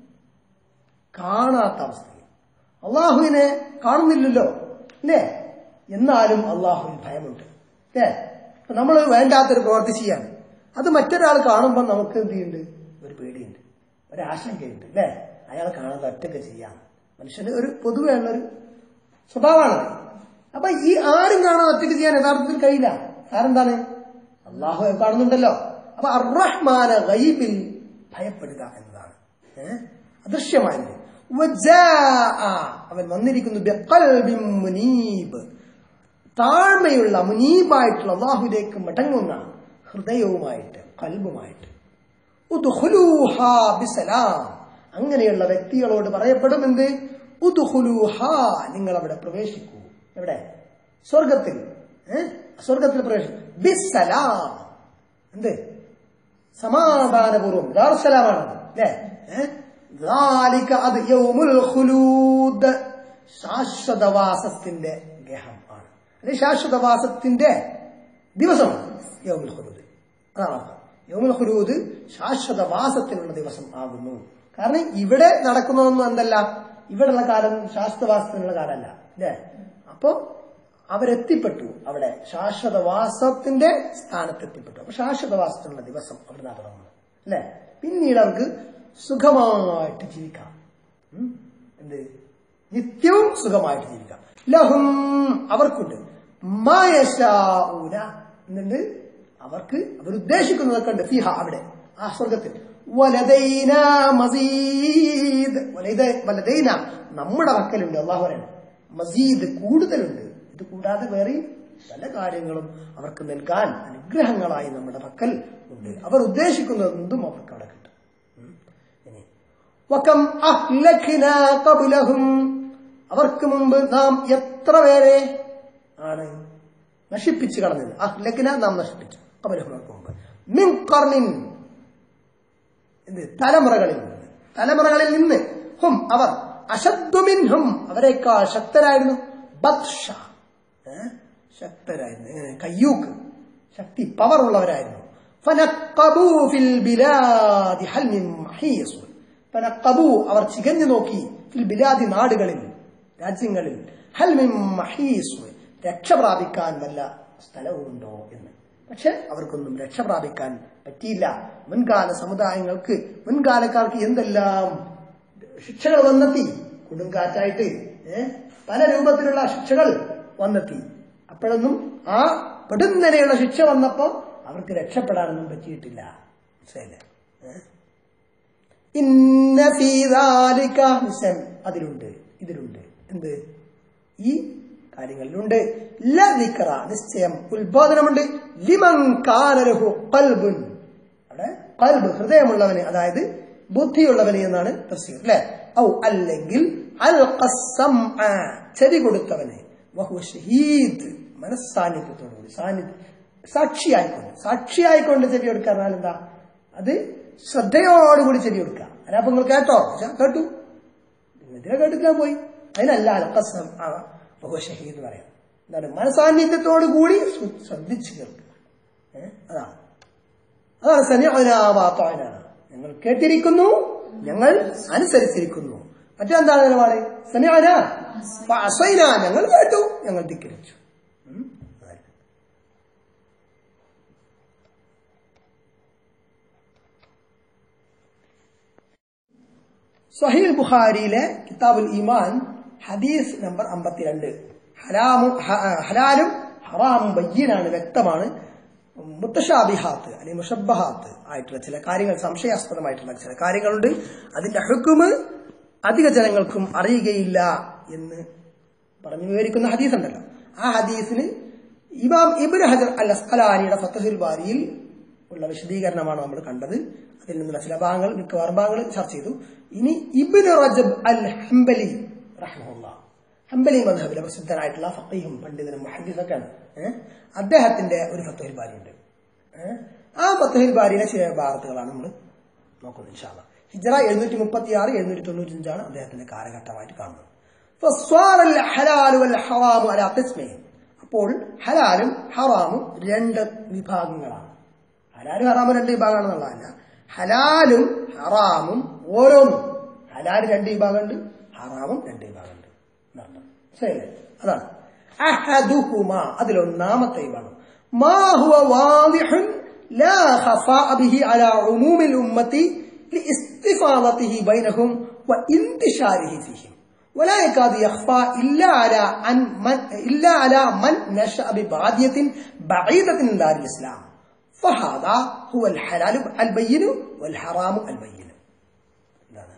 കാണാത്ത അവസ്ഥയിൽ അള്ളാഹുവിനെ കാണുന്നില്ലല്ലോ അല്ലേ എന്നാലും അള്ളാഹുവിന് ഭയമുണ്ട് അല്ലേ അപ്പൊ നമ്മൾ വേണ്ടാത്തൊരു പ്രവൃത്തി ചെയ്യാണ് അത് മറ്റൊരാൾ കാണുമ്പോൾ നമുക്ക് എന്ത് ചെയ്യുന്നുണ്ട് ഒരു പേടിയുണ്ട് ഒരാശങ്കയുണ്ട് അല്ലേ അയാൾ കാണാതെ ഒറ്റയ്ക്ക് ചെയ്യാം മനുഷ്യന് ഒരു പൊതുവെ ഉള്ളൊരു സ്വഭാവമാണ് അപ്പൊ ഈ ആരും കാണാതെ ഒറ്റയ്ക്ക് ചെയ്യാൻ യഥാർത്ഥത്തിൽ കഴിയില്ല കാരണം എന്താണ് അള്ളാഹു കാണുന്നുണ്ടല്ലോ അപ്പൊ അറഹ്മാന ഗൈബിൽ ഭയപ്പെടുക എന്നതാണ് ഏഹ് അദൃശ്യമായത് വജാഅ, അവൻ വന്നിരിക്കുന്നു ബിഖൽബിൻ മുനീബ് താഴ്മയുള്ള മുനീബായിട്ടുള്ള അള്ളാഹുലേക്ക് മടങ്ങുന്ന ഹൃദയവുമായിട്ട് കൽബുമായിട്ട് ഉദ്ഖുലൂഹാ ബിസലാം അങ്ങനെയുള്ള വ്യക്തികളോട് പറയപ്പെടും എന്ത് ഉദ്ഖുലൂഹാ നിങ്ങൾ അവിടെ പ്രവേശിക്കൂ എവിടെ സ്വർഗത്തിൽ ഏ? സ്വർഗത്തിൽ പ്രവേശിക്കും ബിസലാം എന്ത് സമാധാനപൂർവ്വം ദാർസലാമാണ് അല്ലേ ഏ? ذَلِكَ അത് യൗമുൽ ഖുലൂദ് ശാശ്വതവാസത്തിന്റെ ഗേഹം ആണ് അത് ശാശ്വതവാസത്തിന്റെ ദിവസമാണ് യൗമുൽ ഖുലൂദ് അതാണ് അർത്ഥം യൗമുൽ ഖുലൂദ് ശാശ്വതവാസത്തിനുള്ള ദിവസം ആകുന്നു കാരണം ഇവിടെ നടക്കുന്നതൊന്നും എന്തല്ല ഇവിടെയുള്ള കാലം ശാശ്വതവാസത്തിനുള്ള കാലമല്ല അല്ലേ അപ്പോ അവരെത്തിപ്പെട്ടു അവിടെ ശാശ്വതവാസത്തിന്റെ സ്ഥാനത്തെത്തിപ്പെട്ടു അപ്പൊ ശാശ്വതവാസത്തിനുള്ള ദിവസം അവിടെ തുടങ്ങുന്നു അല്ലേ പിന്നീട് അവർക്ക് സുഖമായിട്ട് ജീവിക്കാം ഉം? എന്ത് നിത്യവും സുഖമായിട്ട് ജീവിക്കാം ലഹും അവർക്കുണ്ട് മായശാഊന എന്നുണ്ട് അവർക്ക് അവരുദ്ദേശിക്കുന്നതൊക്കെ ഉണ്ട് ഫിഹ അവിടെ ആ സ്വർഗത്തിൽ വലദൈന മസീദ് വലദൈ- വലദൈന നമ്മുടെ മക്കളുണ്ട് അള്ളാഹുരാണ് മസീദ് കൂടുതലുണ്ട് ഇത് കൂടാതെ വേറെ പല കാര്യങ്ങളും അവർക്ക് നൽകാൻ അനുഗ്രഹങ്ങളായി നമ്മുടെ പക്കൽ ഉണ്ട് അവർ ഉദ്ദേശിക്കുന്നതെന്തും അവർക്ക് അവിടെ കിട്ടും ഉം. ഇനി വകം അഹ്ലഖ്നാ ഖബ്ലഹും അവർക്ക് മുമ്പ് നാം എത്ര പേരെ ആണ് നശിപ്പിച്ചു കളഞ്ഞത് അഹ്ലഖ്ന നാം നശിപ്പിച്ചു ഖബ്ലഹും അവർക്ക് മുമ്പ് മിൻ ഖർനിൻ എന്ത് തലമുറകളിൽ നിന്ന് തലമുറകളിൽ നിന്ന് ഹും അവർ അശദ്മിൻഹും അവരെക്കാൾ ശക്തരായിരുന്നു ബത്ഷ ഏ? ശക്തരായിരുന്നു എങ്ങനെ? കയ്യൂക്ക് ശക്തി പവർ ഉള്ളവരായിരുന്നു ഫനഖബൂ ഫിൽ ബിലാദി ഹൽ മിൻ മഹീസ് ഫനഖബൂ അവർ ചികഞ്ഞു നോക്കി ഫിൽ ബിലാദി നാടുകളിൽ രാജ്യങ്ങളിൽ ഹൽ മിൻ മഹീസ് രക്ഷ പ്രാപിക്കാൻ വല്ല സ്ഥലവുമുണ്ടോ എന്ന് പക്ഷെ അവർക്കൊന്നും രക്ഷ പ്രാപിക്കാൻ പറ്റിയില്ല മുൻകാല സമുദായങ്ങൾക്ക് മുൻകാലക്കാർക്ക് എന്തെല്ലാം ശിക്ഷകൾ വന്നെത്തി കൊടുങ്കാറ്റായിട്ട് ഏഹ് പല രൂപത്തിലുള്ള ശിക്ഷകൾ വന്നെത്തി അപ്പോഴൊന്നും ആ പെടുന്നനെയുള്ള ശിക്ഷ വന്നപ്പോ അവർക്ക് രക്ഷപ്പെടാനൊന്നും പറ്റിയിട്ടില്ല മനസ്സിലായില്ലേ ഏഹ്? ഇന്ന ഫീ ദാലിക നിശ്ചയം അതിലുണ്ട് ഇതിലുണ്ട് എന്ത് ഈ കാര്യങ്ങളിലുണ്ട് ലദിക്റ നിശ്ചയം ഉത്ബോധനമുണ്ട് ലിമൻ കാനലഹു ഖൽബുൻ അവിടെ കൽബ് ഹൃദയമുള്ളവന് അതായത് ബുദ്ധിയുള്ളവന് എന്നാണ് തഫ്സീർ അല്ലെ ഔ അല്ലെങ്കിൽ അൽ ഖസ്സംഅ ചെവി കൊടുത്തവന് വഹു ഷഹീദ് മനസ്സാന്നിധ്യത്തോടുകൂടി സാന്നിധ്യം സാക്ഷിയായിക്കൊണ്ട് സാക്ഷിയായിക്കൊണ്ട് ചെവി കൊടുക്കുക എന്നാൽ എന്താ അത് ശ്രദ്ധയോടുകൂടി ചെവി കൊടുക്കുക അല്ലാപ്പൊ നിങ്ങൾ കേട്ടോ പക്ഷെ കേട്ടു ഇതിനെ കേട്ടിട്ടാ പോയി അതിനല്ല അൽക്കസം ബഹു ഷഹീദ് പറയാം എന്താണ് മനസാന്നിധ്യത്തോടു കൂടി ശ്ര- ശ്രദ്ധിച്ചു കേൾക്കുക ഏ? അതാണ് അതാണ് സനിഅനാവാത്താന ഞങ്ങൾ കേട്ടിരിക്കുന്നു ഞങ്ങൾ അനുസരിച്ചിരിക്കുന്നു മറ്റെന്താണ് നിലപാട് സനിഅന അസൈന ഞങ്ങൾ കേട്ടു ഞങ്ങൾ ധിക്കരിച്ചു ഉം? അതെ. സഹീൽ ബുഖാരിയിലെ കിതാബുൽ ഈമാൻ ഹദീസ് നമ്പർ അമ്പത്തിരണ്ട് ഹലാമും ഹ- ഹലാലും ഹറാമും ബയ്യനാണ് വ്യക്തമാണ് മുത്തശാബിഹാത്ത് അല്ലെങ്കിൽ മുഷബഹാത്ത് ആയിട്ടുള്ള ചില കാര്യങ്ങൾ സംശയാസ്പദമായിട്ടുള്ള ചില കാര്യങ്ങളുണ്ട് അതിന്റെ ഹുക്കുമ് അധിക ജനങ്ങൾക്കും അറിയുകയില്ല എന്ന് പറഞ്ഞു വിവരിക്കുന്ന ഹദീസ് ഉണ്ടല്ലോ ആ ഹദീസിന് ഇമാം ഇബിൻ ഹജർ അൽ അസ്കലാനിയുടെ ഫത്തഹുൽ ബാരിയിൽ ഉള്ള വിശദീകരണമാണ് നമ്മൾ കണ്ടത് അതിൽ നിന്നുള്ള ചില ഭാഗങ്ങൾ മിക്കവാറും ഭാഗങ്ങൾ ചർച്ച ചെയ്തു ഇനി ഇബിൻ റജബ് അൽ ഹംബലി റഹ്മുല്ല ഹംബലി മധബിലെ പ്രസിദ്ധനായിട്ടുള്ള ഫക്കീഹും പണ്ഡിതനും മുഹദ്ദിസൊക്കെയാണ് ഏഹ് അദ്ദേഹത്തിന്റെ ഒരു ഫത്തഹുൽ ബാരി ഉണ്ട് ഏഹ് ആ ഫത്തഹുൽ ബാരിയിലെ ചില ഭാഗത്തുകളാണ് നമ്മൾ നോക്കുന്നത് ഇൻഷാല്ല ഹിജറ എഴുന്നൂറ്റി മുപ്പത്തി ആറ് എഴുന്നൂറ്റി തൊണ്ണൂറ്റി അഞ്ചാണ് അദ്ദേഹത്തിന്റെ കാലഘട്ടമായിട്ട് കാണുന്നത് فصار الحلال والحرام على قسمين അപ്പോൾ ഹലാലും ഹറാമും രണ്ട് വിഭാഗങ്ങളാണ് ഹലാലും ഹറാമും രണ്ട് വിഭാഗമാണെന്നുള്ളതല്ല ഹലാലും ഹറാമും ഓരോന്നും ഹലാല് രണ്ട് വിഭാഗമുണ്ട് ഹറാമും രണ്ട് വിഭാഗമുണ്ട് എന്നർത്ഥം ശരിയല്ലേ അതാണ് അഹദുഹുമ അതിലൊന്നാമത്തെ വിഭാഗം മാ ഹുവ വാദിഹുൻ ലാ ഖഫാഅ ബിഹി അലാ ഉമൂമിൽ ഉമ്മത്തി لاستفاضته بينهم وانتشاره فيهم ولا يكاد يخفى إلا على عن من إلا على من نشأ ببادية بعيدة من دار الإسلام فهذا هو الحلال البين والحرام البين لا.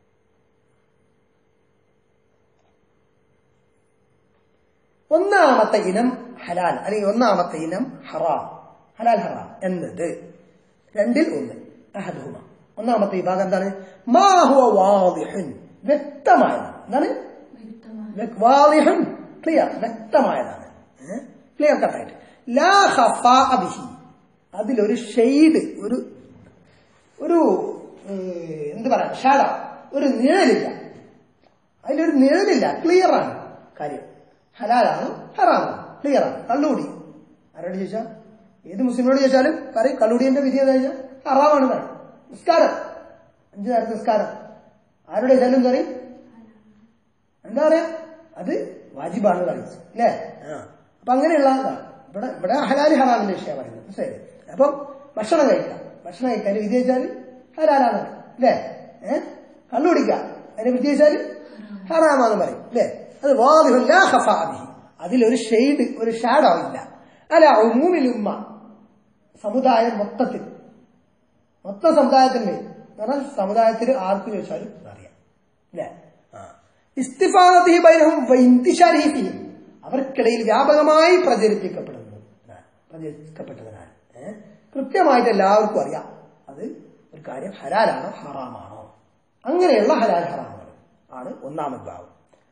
ഒന്നാമത്തെ ഇനം ഹലാൽ അല്ലെങ്കിൽ ഒന്നാമത്തെ ഇനം ഹറാം ഹലാൽ ഹറാം എന്നത് രണ്ടിൽ ഒന്ന് അഹദുഹുമ ഒന്നാമത്തെ വിഭാഗം എന്താണ് മാഹുവ വാദിഹുൻ വ്യക്തമായതാണ് എന്താണ് വ്യക്തമാണ് വാദിഹുൻ ക്ലിയർ വ്യക്തമായതാണ് ക്ലിയർ കട്ടായിട്ട് ലാ ഖഫാ ബിഹി അതിലൊരു ഷെയ്ഡ് ഒരു ഒരു ഏഹ്, എന്ത് പറയാ ഷാഡ ഒരു നിഴലില്ല അതിലൊരു നിഴലില്ല ക്ലിയർ ആണ് കാര്യം ഹലാലാണോ ഹറാമാണോ ക്ലിയർ ആണ് കള്ളുകൂടി ആരോട് ചോദിച്ചാൽ ഏത് മുസ്ലിമിനോട് ചോദിച്ചാലും പറയും കള്ളുകൂടിന്റെ വിധി എന്താ ചോദിച്ചാൽ ഹറാമാണ് പറയും നിസ്കാരം അഞ്ചു നേരത്തെ നിസ്കാരം ആരോട് ചോദിച്ചാലും പറയും എന്താ പറയാ അത് വാജിബാണ് പറയും അല്ലേ ആ അപ്പൊ അങ്ങനെയുള്ള ഇതാണ്. ഇവിടെ ഇവിടെ ഹലാല് ഹറാമിന്റെ വിഷയം പറയുന്നത് ശരി അപ്പം ഭക്ഷണം കഴിക്കാം ഭക്ഷണം കഴിക്കാൻ വിധി വെച്ചാൽ ഹലാലാണ് അല്ലേ ഏഹ് കള്ളു കുടിക്കാം അതിനെ വിധി വെച്ചാൽ ഹറാമാന്ന് പറയും അല്ലേ അത് വാദിഹുല്ല ഹഫാബി അതിലൊരു ഷെയ്ഡ് ഒരു ഷാഡോ ഇല്ല അല്ല ഉമ്മൂമിൽ ഉമ്മ സമുദായം മൊത്തത്തിൽ മൊത്തം സമുദായത്തിന്റെ കാരണം സമുദായത്തിൽ ആർക്ക് ചോദിച്ചാലും അറിയാം അല്ലേ ആ ഇസ്തിഫാദത്തിഹി ബൈനഹും വഇന്തിശാരിഹി ഫീഹിം അവർക്കിടയിൽ വ്യാപകമായി പ്രചരിപ്പിക്കപ്പെടുന്നു പ്രചരിപ്പിക്കപ്പെട്ടതിനാൽ ഏ? കൃത്യമായിട്ട് എല്ലാവർക്കും അറിയാം അത് ഒരു കാര്യം ഹലാലാണോ ഹറാമാണോ അങ്ങനെയുള്ള ഹലാൽ ഹറാമുകൾ ആണ് ഒന്നാമത് ഭാവം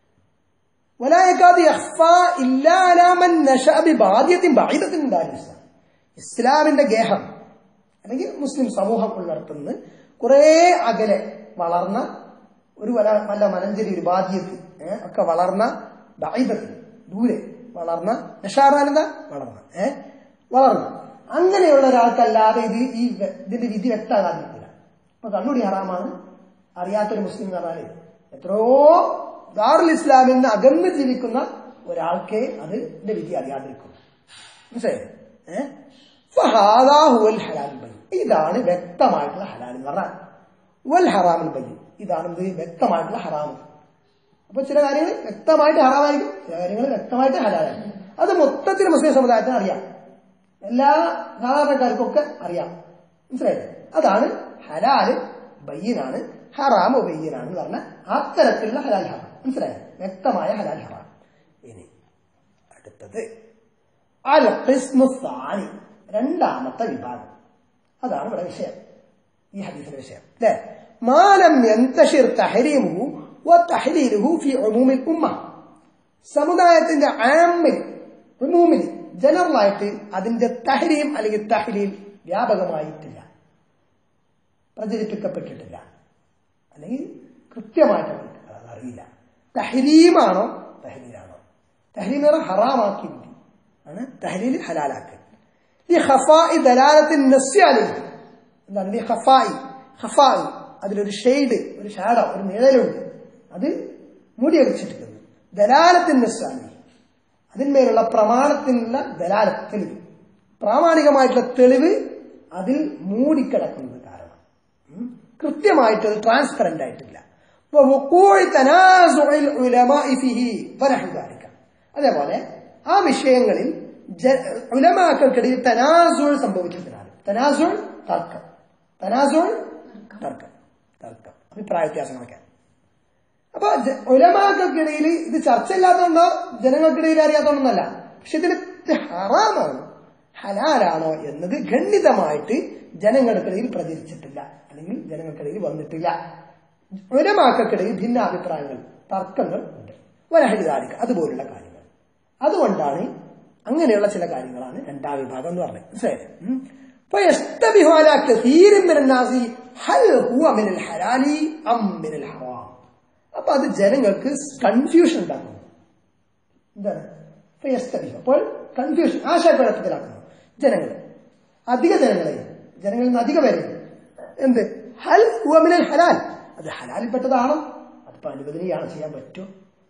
ولا يكاد يخفى إلا على من نشأ ببادية بعيدة من دار الإسلام ഇസ്ലാമിന്റെ ഗേഹം അല്ലെങ്കിൽ മുസ്ലിം സമൂഹം ഉള്ളിടത്തുനിന്ന് കുറെ അകലെ വളർന്ന ഒരു വല വല്ല മലഞ്ചേരി ഒരു ബാധ്യത്തിൽ ഒക്കെ വളർന്ന ബൈദത്തിൽ ദൂരെ വളർന്ന നഷാറാനന്ദ വളർന്ന ഏ വളർന്നു അങ്ങനെയുള്ള ഒരാൾക്കല്ലാതെ ഇത് ഈ വെ- ഇതിന്റെ വിധി വ്യക്തമാകാതിരിക്കില്ല ഇപ്പൊ കണ്ണൂടി ഹറാമാണ് അറിയാത്തൊരു മുസ്ലിം എന്ന് പറഞ്ഞാല് എത്രയോ ദാറുൽ ഇസ്ലാമിൽ നിന്ന് അകന്ന് ജീവിക്കുന്ന ഒരാൾക്ക് അത് ഇതിന്റെ വിധി അറിയാതിരിക്കും മനസ്സിലായോ ഏഹ് ഫഹാദാ ഹുവൽ ഹലാൽ ബൈ ഇതാണ് വ്യക്തമായിട്ടുള്ള ഹലാൽ എന്ന് പറഞ്ഞാൽ വൽ ഹറാമുൽ ബൈ ഇതാണ് ഇത് വ്യക്തമായിട്ടുള്ള ഹറാം അപ്പൊ ചില കാര്യങ്ങൾ വ്യക്തമായിട്ട് ഹറാമായിരിക്കും ചില കാര്യങ്ങൾ വ്യക്തമായിട്ട് ഹലാലായിരിക്കും അത് മൊത്തത്തിൽ മുസ്ലിം സമുദായത്തിന് അറിയാം എല്ലാ സാധാരണക്കാർക്കൊക്കെ അറിയാം മനസ്സിലായില്ലേ അതാണ് ഹലാല് ബയ്യനാണ് ഹറാമ് ബയ്യനാണ് എന്ന് പറഞ്ഞ അത്തരത്തിലുള്ള ഹലാൽ ഹറാം മനസ്സിലായോ വ്യക്തമായ ഹലാൽ ഹറാം ഇനി അടുത്തത് അൽ ഖിസ്മു സാനി രണ്ടാമത്തെ വിഭാഗം അതാണ് ഇവിടെ വിഷയം ഈ ഹദീസിന്റെ വിഷയം അല്ലേ മാലം യന്തഷിർ തഹരീമുഹു വതഹ്ലീലുഹു ഫി ഉമൂമിൽ ഉമ്മ സമുദായത്തിന്റെ ആമിൽ ഉമൂമിൽ ജനറലായിട്ട് അതിന്റെ തഹരീം അല്ലെങ്കിൽ തഹ്ലീൽ വ്യാപകമായിട്ടില്ല പ്രചരിപ്പിക്കപ്പെട്ടിട്ടില്ല അല്ലെങ്കിൽ കൃത്യമായിട്ട് അവർക്ക് അത് അറിയില്ല തഹരീമാണോ തഹരീലാണോ തഹരീം എന്ന് പറഞ്ഞാൽ ഹറാമാക്കി വിധി ആണ് തഹരീൽ ഹലാലാക്കൽ ഈ ഖഫായി ദലാലത്തിൻ നസ്യാലി എന്താണ് ഈ ഖഫായി ഖഫായി അതിലൊരു ഷെയ്ഡ് ഒരു ഷാഡോ ഒരു നിഴലുണ്ട് അത് മൂടി വെച്ചിരിക്കുന്നു ദലാലത്തിൻ നസ്യാലി അതിന്മേലുള്ള പ്രമാണത്തിനുള്ള ദലാല തെളിവ് പ്രാമാണികമായിട്ടുള്ള തെളിവ് അതിൽ മൂടിക്കിടക്കുന്നത് കാരണം ഉം. കൃത്യമായിട്ട് അത് ട്രാൻസ്പെറന്റ് ആയിട്ടില്ല ووقوع تنازع العلماء فيه ونحو ذلك. അതേപോലെ ആ വിഷയങ്ങളിൽ ജ- ഉലമാക്കൾക്കിടയിൽ തനാസുൾ സംഭവിച്ചതിനാൽ തനാസുൾ തർക്കം തനാസുൾ തർക്കം തർക്കം അഭിപ്രായ വ്യത്യാസങ്ങളൊക്കെ അപ്പൊ ജ- ഉലമാക്കൾക്കിടയിൽ ഇത് ചർച്ചയില്ലാത്തതുകൊണ്ടോ ജനങ്ങൾക്കിടയിൽ അറിയാത്തതുകൊണ്ടല്ല പക്ഷെ ഇതിൽ ഇത് ഹറാമാണോ ഹലാലാണോ എന്നത് ഖണ്ഡിതമായിട്ട് ജനങ്ങൾക്കിടയിൽ പ്രചരിച്ചിട്ടില്ല അല്ലെങ്കിൽ ജനങ്ങൾക്കിടയിൽ വന്നിട്ടില്ല ഉലമാക്കൾക്കിടയിൽ ഭിന്നാഭിപ്രായങ്ങൾ തർക്കങ്ങൾ ഉണ്ട് വനഹരിതാലിക്ക അതുപോലുള്ള കാര്യങ്ങൾ അതുകൊണ്ടാണ് അങ്ങനെയുള്ള ചില കാര്യങ്ങളാണ് രണ്ടാം വിഭാഗം എന്ന് പറഞ്ഞത് മനസ്സിലായില്ലേ? ഉം. فيشتبه على كثير من الناس هل هو من الحلال أم من الحرام അപ്പൊ അത് ജനങ്ങൾക്ക് കൺഫ്യൂഷൻ ഉണ്ടാക്കുന്നു എന്താണ് ഫയസ്തബിഹ് അപ്പോൾ കൺഫ്യൂഷൻ ആശയക്കുഴപ്പത്തിലാക്കുന്നു ജനങ്ങൾ അധിക ജനങ്ങളെ ജനങ്ങളിൽ നിന്ന് അധിക പേര് എന്ത് ഹൽ ഹുവമിനൽ ഹലാൽ അത് ഹലാലിൽപ്പെട്ടതാണോ അതിപ്പോ അനുവദനീയാണ് ചെയ്യാൻ പറ്റുമോ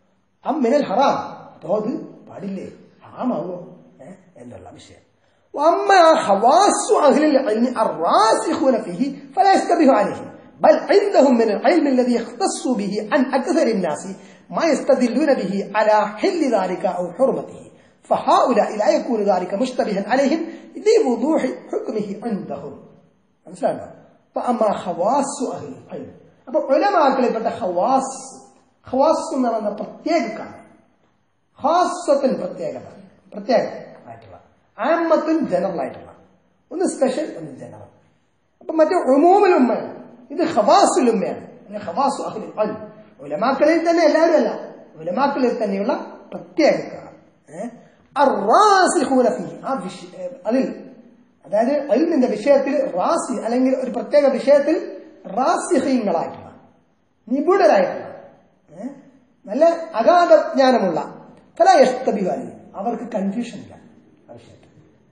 അം മിനൽ ഹറാം അതോ അത് പാടില്ലേ ഹറാമാവോ ഏ? എന്നുള്ള വിഷയം وأما خواص أهل العلم الراسخون فيه فلا يشتبه عليهم بل عندهم من العلم الذي يختصوا به عن أكثر الناس ما يستدلون به على حل ذلك أو حرمته فهؤلاء لا يكون ذلك مشتبها عليهم لوضوح حكمه عندهم മനസ്സിലാണ്ടോ അപ്പൊ അമ്മ ഹവാസു അഹിൽ അയിൻ അപ്പൊ ഉലമാക്കളിൽപ്പെട്ട ഹവാസ് ഹവാസ് എന്ന് പറയുന്ന പ്രത്യേകക്കാണ് ഹാസത്തിന് പ്രത്യേകത പ്രത്യേക ആയിട്ടുള്ള ആമത്തും ജനറൽ ആയിട്ടുള്ള ഒന്ന് സ്പെഷ്യൽ ഒന്ന് ജനറൽ അപ്പൊ മറ്റേ ഉമൂമിൽ ഉമ്മയാണ് ഇത് ഹവാസുൽ ഉമ്മയാണ് അല്ലെങ്കിൽ ഹവാസു അഹിൽ അൽ ഉലമാക്കളിൽ തന്നെ എല്ലാവരും അല്ല ഉലമാക്കളിൽ തന്നെയുള്ള പ്രത്യേകക്കാർ ഏഹ് അറാസിഖൂന ഫീഹി. ആ വിഷ- ഏഹ് അതിൽ അതായത് അൽമിന്റെ വിഷയത്തിൽ റാസി അല്ലെങ്കിൽ ഒരു പ്രത്യേക വിഷയത്തിൽ റാസിഹീങ്ങളായിട്ടുള്ള നിപുണരായിട്ടുള്ള ഏ? നല്ല അഗാധ ജ്ഞാനമുള്ള പല എഷ്ടബിവാലി അവർക്ക് കൺഫ്യൂഷൻ ഇല്ല ആ വിഷയത്തിൽ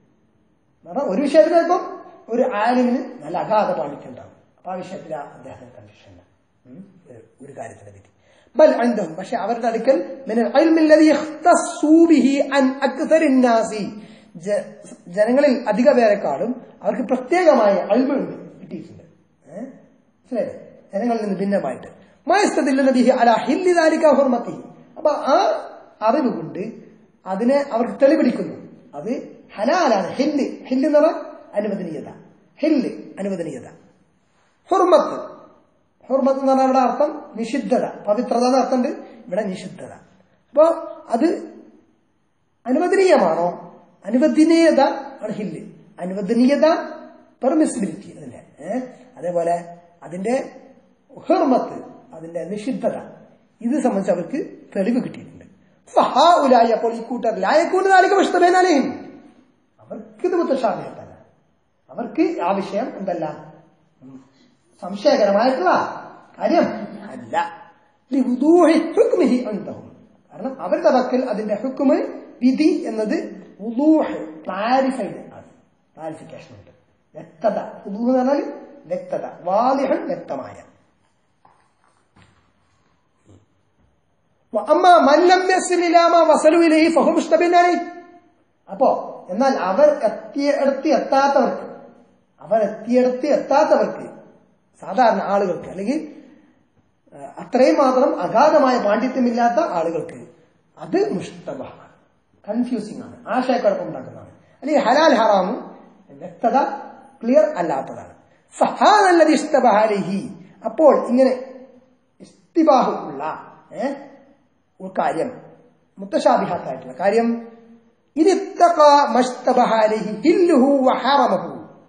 കാരണം ഒരു വിഷയത്തിൽ ചിലപ്പം ഒരു ആലിമിന് നല്ല അഗാധ പാണ്ഡിത്യം ഉണ്ടാവും അപ്പൊ ആ വിഷയത്തിൽ ആ അദ്ദേഹത്തിന് കൺഫ്യൂഷൻ ഇല്ല ഉം? ഒരു- ഒരു കാര്യത്തിന്റെ വിധി ബൽ അന്തം പക്ഷെ അവരുടെ അടുക്കൽ മിനൽ ഇൽമി അല്ലദീ യഖ്തസ്സൂ ബിഹി അൻ അക്തരി الناസി ജ- ജനങ്ങളിൽ അധിക പേരെക്കാളും അവർക്ക് പ്രത്യേകമായ അൽമുണ്ട് കിട്ടിയിട്ടുണ്ട് ഏഹ്? മനസ്സിലായില്ലേ ജനങ്ങളിൽ നിന്ന് ഭിന്നമായിട്ട് മയസ്തദില്ലുന്ന ബിഹി അലാ ഹില്ലി ദാലിക ഹുർമത്തിഹി അപ്പൊ ആ അറിവ് കൊണ്ട് അതിനെ അവർക്ക് തെളിപിടിക്കുന്നു അത് ഹലാലാണ് ഹില്ല് ഹില്ല് എന്ന് പറഞ്ഞാൽ അനുവദനീയത ഹില്ല് അനുവദനീയത ഹുർമത്ത് ഹുർമത്ത് എന്ന് പറഞ്ഞാൽ ഇവിടെ അർത്ഥം നിഷിദ്ധത പവിത്രത എന്ന് അർത്ഥമുണ്ട് ഇവിടെ നിഷിദ്ധത അപ്പോ അത് അനുവദനീയമാണോ അനുവദനീയത ആണ് ഹില്ല് അനുവദനീയത പെർമിസിബിലിറ്റി അതിന്റെ ഏഹ് അതേപോലെ അതിന്റെ ഹെർമത്ത് അതിന്റെ നിഷിദ്ധത ഇത് സംബന്ധിച്ച് അവർക്ക് തെളിവ് കിട്ടിയിട്ടുണ്ട് ഫഹാഉലായി അപ്പോൾ ഈ കൂട്ടർ ലായക്കൂട്ട് നാലിക വിഷ്ടമേനാലേയും അവർക്ക് ഇത് മുത്തശാബിഹത്തല്ല അവർക്ക് ആ വിഷയം എന്തല്ല ഉം, സംശയകരമായിട്ടുള്ള കാര്യം അല്ല ലിവുദൂഹി ഹുക്മിഹി അൻതഹും. കാരണം അവരുടെ പക്കൽ അതിന്റെ ഹുക്കുമ് വിധി എന്നത് വുദൂഹ് ക്ലാരിഫൈഡ് ആണ് ക്ലാരിഫിക്കേഷൻ ഉണ്ട് വ്യക്തത വുദൂഹ് എന്ന് പറഞ്ഞാൽ വ്യക്തത വാലിഹൻ വ്യക്തമായ അമ്മ മല്ലം യസ്ലിലാമ വസലുവിലേഹി ഫഹും ഇഷ്ടബിന്നാലേ അപ്പോ എന്നാൽ അവർ എത്തിയെടുത്ത് എത്താത്തവർക്ക് അവർ എത്തിയെടുത്ത് എത്താത്തവർക്ക് സാധാരണ ആളുകൾക്ക് അല്ലെങ്കിൽ ഏഹ്, അത്രയും മാത്രം അഗാധമായ പാണ്ഡിത്യമില്ലാത്ത ആളുകൾക്ക് അത് മുഷ്ടബാണ് കൺഫ്യൂസിംഗ് ആണ് ആശയക്കുഴപ്പം ഉണ്ടാക്കുന്നതാണ് അല്ലെങ്കിൽ ഹലാൽ ഹറാമും വ്യക്തത ക്ലിയർ അല്ലാത്തതാണ് ഫഹാനല്ലത് ഇഷ്ടബഹാലിഹി അപ്പോൾ ഇങ്ങനെ ഇസ്തിബാഹു ഉള്ള ഏഹ്, ഒരു കാര്യം മുത്തശാബിഹാത്തായിട്ടുള്ള കാര്യം ഇതിത്തഖ മസ്തബഹാലിഹി ഹില്ലുഹു വഹറമഹു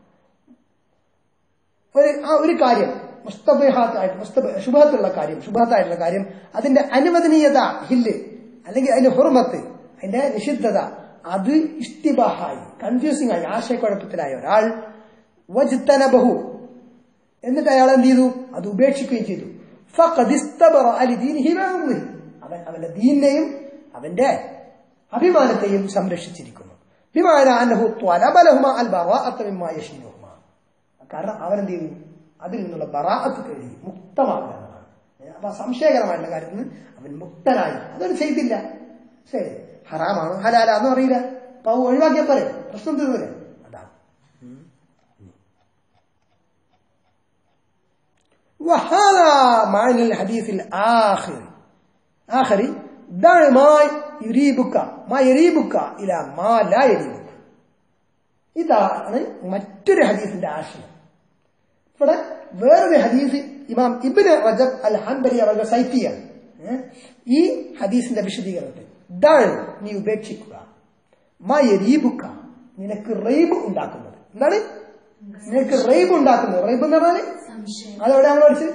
ഒരു ആ ഒരു കാര്യം മുസ്തബഹാത്തായിട്ട് മുസ്തബ ശുഭത്തുള്ള കാര്യം ശുഭത്തായിട്ടുള്ള കാര്യം അതിന്റെ അനുവദനീയത ഹില്ല് അല്ലെങ്കിൽ അതിന്റെ ഹുർമത്ത് അതിന്റെ നിഷിദ്ധത അത് ഇഷ്ടിബാഹായി കൺഫ്യൂസിംഗ് ആയി ആശയക്കുഴപ്പത്തിലായ ഒരാൾ വജ്തനബഹു എന്നിട്ട് അയാൾ എന്ത് ചെയ്തു അത് ഉപേക്ഷിക്കുകയും ചെയ്തു ഫഖദ് ഇസ്തബറ അലി ദീനിഹി വഅംരിഹി. അവൻ അവന്റെ ദീനിനെയും അവന്റെ അഭിമാനത്തെയും സംരക്ഷിച്ചിരിക്കുന്നു ബിമാന അന്നഹു ത്വലബ ലഹുമ അൽ ബറാഅത മിമ്മാ യശീനുഹുമ കാരണം അവൻ എന്ത് ചെയ്തു അതിൽ നിന്നുള്ള ബറാഅത്ത് കഴി മുക്തമാകുക എന്നതാണ് ഏ, അപ്പൊ ആ സംശയകരമായിട്ടുള്ള കാര്യത്തിൽ നിന്ന് അവൻ മുക്തനായി അതൊരു ചെയ്തില്ല ശരി ഹറാമാണോ ഹലാലാന്ന് അറിയില്ല അപ്പൊ അത് ഒഴിവാക്കിയാൽ പോരെ പ്രശ്നം തീർന്നില്ലേ അതാണ് وهذا معنى الحديث الآخر آخر دع ما يريبك ما يريبك إلى ما لا يريبك ഇതാണ് മറ്റൊരു ഹദീസിന്റെ ആശയം ഇവിടെ വേറൊരു ഹദീസ് ഇമാം ഇബിന് റജബ് അൽ ഹംബലി അവരുടെ സൈറ്റ് ചെയ്യാണ് ഏ? ഈ ഹദീസിന്റെ വിശദീകരണത്തിൽ ദൾ നീ ഉപേക്ഷിക്കുക മയരീബുക്ക നിനക്ക് റൈബ് ഉണ്ടാക്കുന്നത് എന്താണ് നിനക്ക് റൈബ് ഉണ്ടാക്കുന്നത് റൈബ് എന്ന് പറഞ്ഞാല് സംശയം അതെവിടെ നമ്മൾ പഠിച്ചത്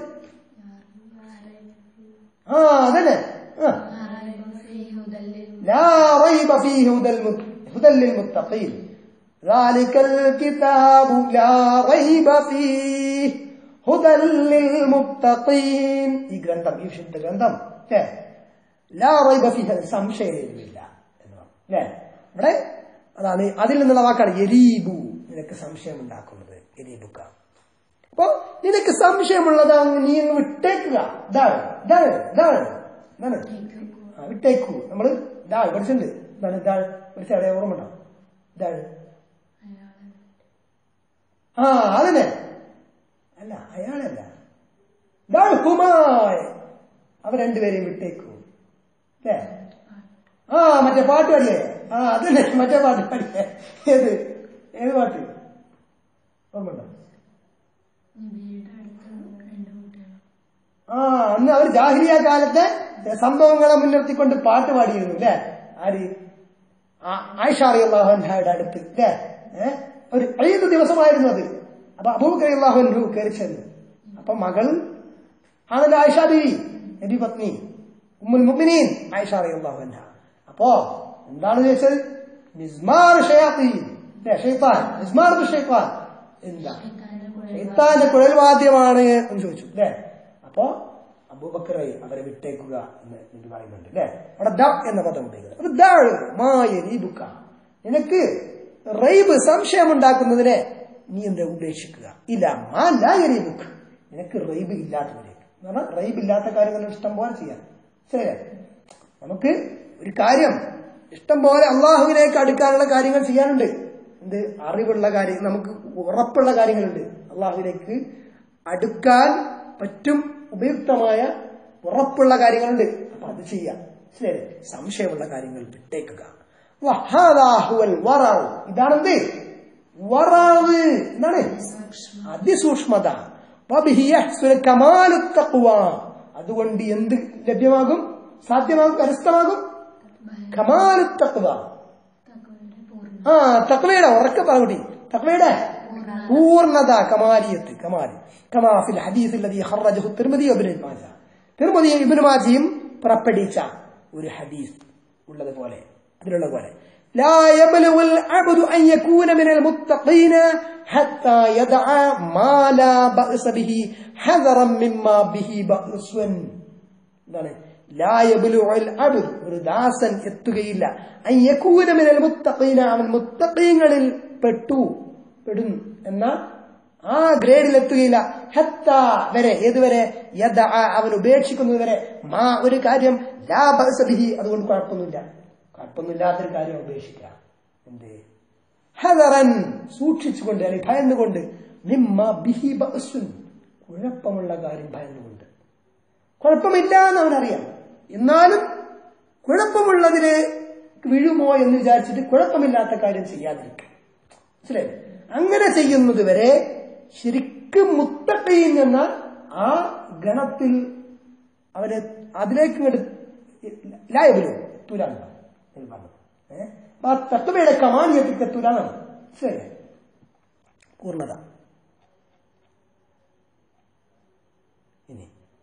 ആ അതന്നെ ആ ആരായും ഫീ ഹുദല്ലിൽ لا ريب فيه هدى الم- هدى للمتقين ذلك الكتاب لا ريب فيه هدى للمتقين ഈ ഗ്രന്ഥം ഈ വിശുദ്ധ ഗ്രന്ഥം ല്ലേ? ലാ റൈബ ഫീഹ സംശയമില്ല എന്ന് പറഞ്ഞു അല്ലേ ഇവിടെ അതാണ് അതിൽ നിന്നുള്ള വാക്കാണ് എരീബു നിനക്ക് സംശയം ഉണ്ടാക്കുന്നത് എരീബുക്ക അപ്പൊ നിനക്ക് സംശയമുള്ളത് അങ്ങ് നീ അങ്ങ് വിട്ടേക്കുക ഇതാണ് ഇതാണ് ഇതാണ് ഇതാണ് ആ, വിട്ടേക്കൂ നമ്മള് ഇതാ പഠിച്ചിട്ടുണ്ട് ഇതാണ് ഇതാണ് പഠിച്ച അവിടെ ഓർമ്മ ഉണ്ടോ ഇതാണ് ആ അതന്നെ അല്ല അയാളല്ല ഇതാണ് ഹുമായ് അവർ രണ്ടുപേരെയും വിട്ടേക്കൂ അല്ലേ ആ മറ്റേ പാട്ട് പാടിയേ ആ അതന്നെ മറ്റേ പാട്ട് പാടിയേ ഏത് ഏത് പാട്ട് ഓർമ്മ ഉണ്ടോ നബിയുടെ അടുത്ത് രണ്ട് കുട്ടികൾ ആ അന്ന് അവർ ജാഹിരിയ കാലത്തെ സംഭവങ്ങളെ മുൻനിർത്തിക്കൊണ്ട് പാട്ട് പാടിയിരുന്നു അല്ലേ ആര് ആയിഷാറി അള്ളാഹുൻഹയുടെ അടുത്ത് അല്ലേ ഏഹ് ഒരു ഏത് ദിവസമായിരുന്നു അത് അപ്പൊ അബൂബക്കർ അള്ളാഹുൻഹു കയറി ചെന്ന് അപ്പൊ മകൾ ആണല്ലോ ആയിഷ ദേവി നബി പത്നി ഉമ്മുൽ മുഅ്മിനീൻ ആയിഷാറി അള്ളാഹുൻഹ അപ്പോ എന്താണ് ചോദിച്ചത് മിസ്മാർ ഷയാത്തീൻ അല്ലേ ഷെയ്ത്താൻ മിസ്മാർ ഷെയ്ത്താൻ എന്താ ഷെയ്ത്താന്റെ കുഴൽ ഷെയ്ത്താന്റെ കുഴൽവാദ്യമാണ് എന്ന് ചോദിച്ചു അല്ലേ അപ്പോ അബൂബക്കറെ അവരെ വിട്ടേക്കുക എന്ന് എനിക്ക് പറയുന്നുണ്ട് അല്ലേ അവിടെ ദ എന്ന പദം ഉപയോഗിക്കുന്നത് അപ്പൊ ദാഴ് മായ രീബുക്ക നിനക്ക് റൈബ് സംശയമുണ്ടാക്കുന്നതിനെ നീ എന്താ ഉപേക്ഷിക്കുക ഇല്ല മാ ലായരീബുക്ക് നിനക്ക് റൈബ് ഇല്ലാത്തതിലേക്ക് എന്ന് പറഞ്ഞാൽ റൈബ് ഇല്ലാത്ത കാര്യങ്ങൾ ഇഷ്ടം പോലെ ചെയ്യാം ശരിയല്ലേ നമുക്ക് ഒരു കാര്യം ഇഷ്ടം പോലെ അള്ളാഹുവിലേക്ക് അടുക്കാനുള്ള കാര്യങ്ങൾ ചെയ്യാനുണ്ട് എന്ത് അറിവുള്ള കാര്യം നമുക്ക് ഉറപ്പുള്ള കാര്യങ്ങളുണ്ട് അള്ളാഹുവിലേക്ക് അടുക്കാൻ പറ്റും ഉപയുക്തമായ ഉറപ്പുള്ള കാര്യങ്ങളുണ്ട് അപ്പൊ അത് ചെയ്യാം ശരി സംശയമുള്ള കാര്യങ്ങൾ വിട്ടേക്കുക വഹാദാ ഹുവൽ വറഉ. ഇതാണെന്ത് വറാവ് എന്താണ് അതിസൂക്ഷ്മത വബിഹി യഹ്സുൽ കമാലു തഖ്വ. അതുകൊണ്ട് എന്ത് ലഭ്യമാകും സാധ്യമാകും കരസ്ഥമാകും കമാലു തഖ്വ ആ തക്വയുടെ ഉറക്കെ പറഞ്ഞുകൂടി തക്വയുടെ പൂർണ്ണത കമാലിയത്ത് കമാൽ കമാഫിൽ ഹദീസ് الذي خرجه الترمذي وابن ماجه തിരുമതി ഇബ്നു മാജിയും പുറപ്പെടുവിച്ച ഒരു ഹദീസ് ഉള്ളതുപോലെ അതിലുള്ള പോലെ لا يبلغ العبد أن يكون من المتقين حتى يدع ما لا بأس به حذرا مما به بأس എന്താണ് ലാ യബ്ലുഉൽ അബ്ദ് ഒരു ദാസൻ എത്തുകയില്ല അൻ യകൂന മിനൽ മുത്തഖീന അവൻ മുത്തഖീങ്ങളിൽ പെട്ടു പെടും എന്ന ആ ഗ്രേഡിൽ എത്തുകയില്ല ഹത്ത വരെ ഏതുവരെ യദ അവൻ ഉപേക്ഷിക്കുന്നത് വരെ മാ ഒരു കാര്യം ലാ ബഅസ ബിഹി അതുകൊണ്ട് കുഴപ്പമൊന്നുമില്ല കുഴപ്പമൊന്നുമില്ലാത്തൊരു കാര്യം ഉപേക്ഷിക്കുക എന്ത് ഹദറൻ സൂക്ഷിച്ചുകൊണ്ട് അല്ലെങ്കിൽ ഭയന്നുകൊണ്ട് നിമ്മ ബിഹി ബഅസുൻ കുഴപ്പമുള്ള കാര്യം ഭയന്നുകൊണ്ട് കുഴപ്പമില്ല എന്ന് അവനറിയാം എന്നാലും കുഴപ്പമുള്ളതിന് വീഴുമോ എന്ന് വിചാരിച്ചിട്ട് കുഴപ്പമില്ലാത്ത കാര്യം ചെയ്യാതിരിക്കുക മനസ്സിലായി അങ്ങനെ ചെയ്യുന്നത് വരെ ശരിക്കും മുത്തക്കയിൽ എന്ന ആ ഗണത്തിൽ അവരെ അതിലേക്ക് ഇങ്ങോട്ട് ലായബിലോ എത്തൂലാണ് എന്ന് പറഞ്ഞു ഏഹ് അപ്പൊ ആ തത്വയുടെ കമാനിയത്തിൽ എത്തൂലാണ് ശരി പൂർണ്ണത ഇനി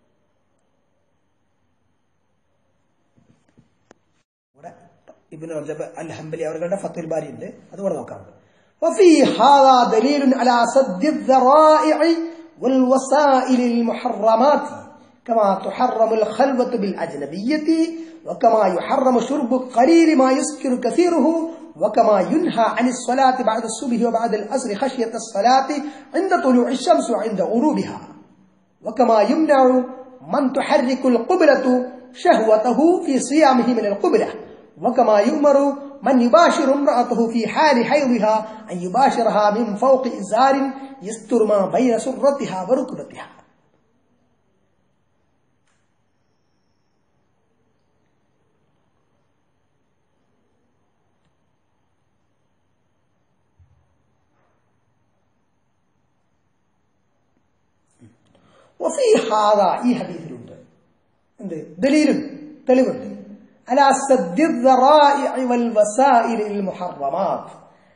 ഇവിടെ ഇബിൻ റജബ് അൽ ഹംബലി അവരുടെ ഫത്തുൽ ബാരി ഉണ്ട് അതുകൂടെ നോക്കാം وفي هذا دليل على سد الذرائع والوسائل المحرمات كما تحرم الخلوة بالأجنبية وكما يحرم شرب قليل ما يسكر كثيره وكما ينهى عن الصلاة بعد الصبح وبعد العصر خشية الصلاة عند طلوع الشمس وعند غروبها وكما يمنع من تحرك القبلة شهوته في صيامه من القبلة وكما يؤمر من يباشر امرأته في حال حيضها أن يباشرها من فوق إزار يستر ما بين سرتها وركبتها وفي هذا ഈ ഹദീസിലുണ്ട് എന്ത് ദലീലും തെളിവുണ്ട് على سد الذرائع والوسائل المحرمات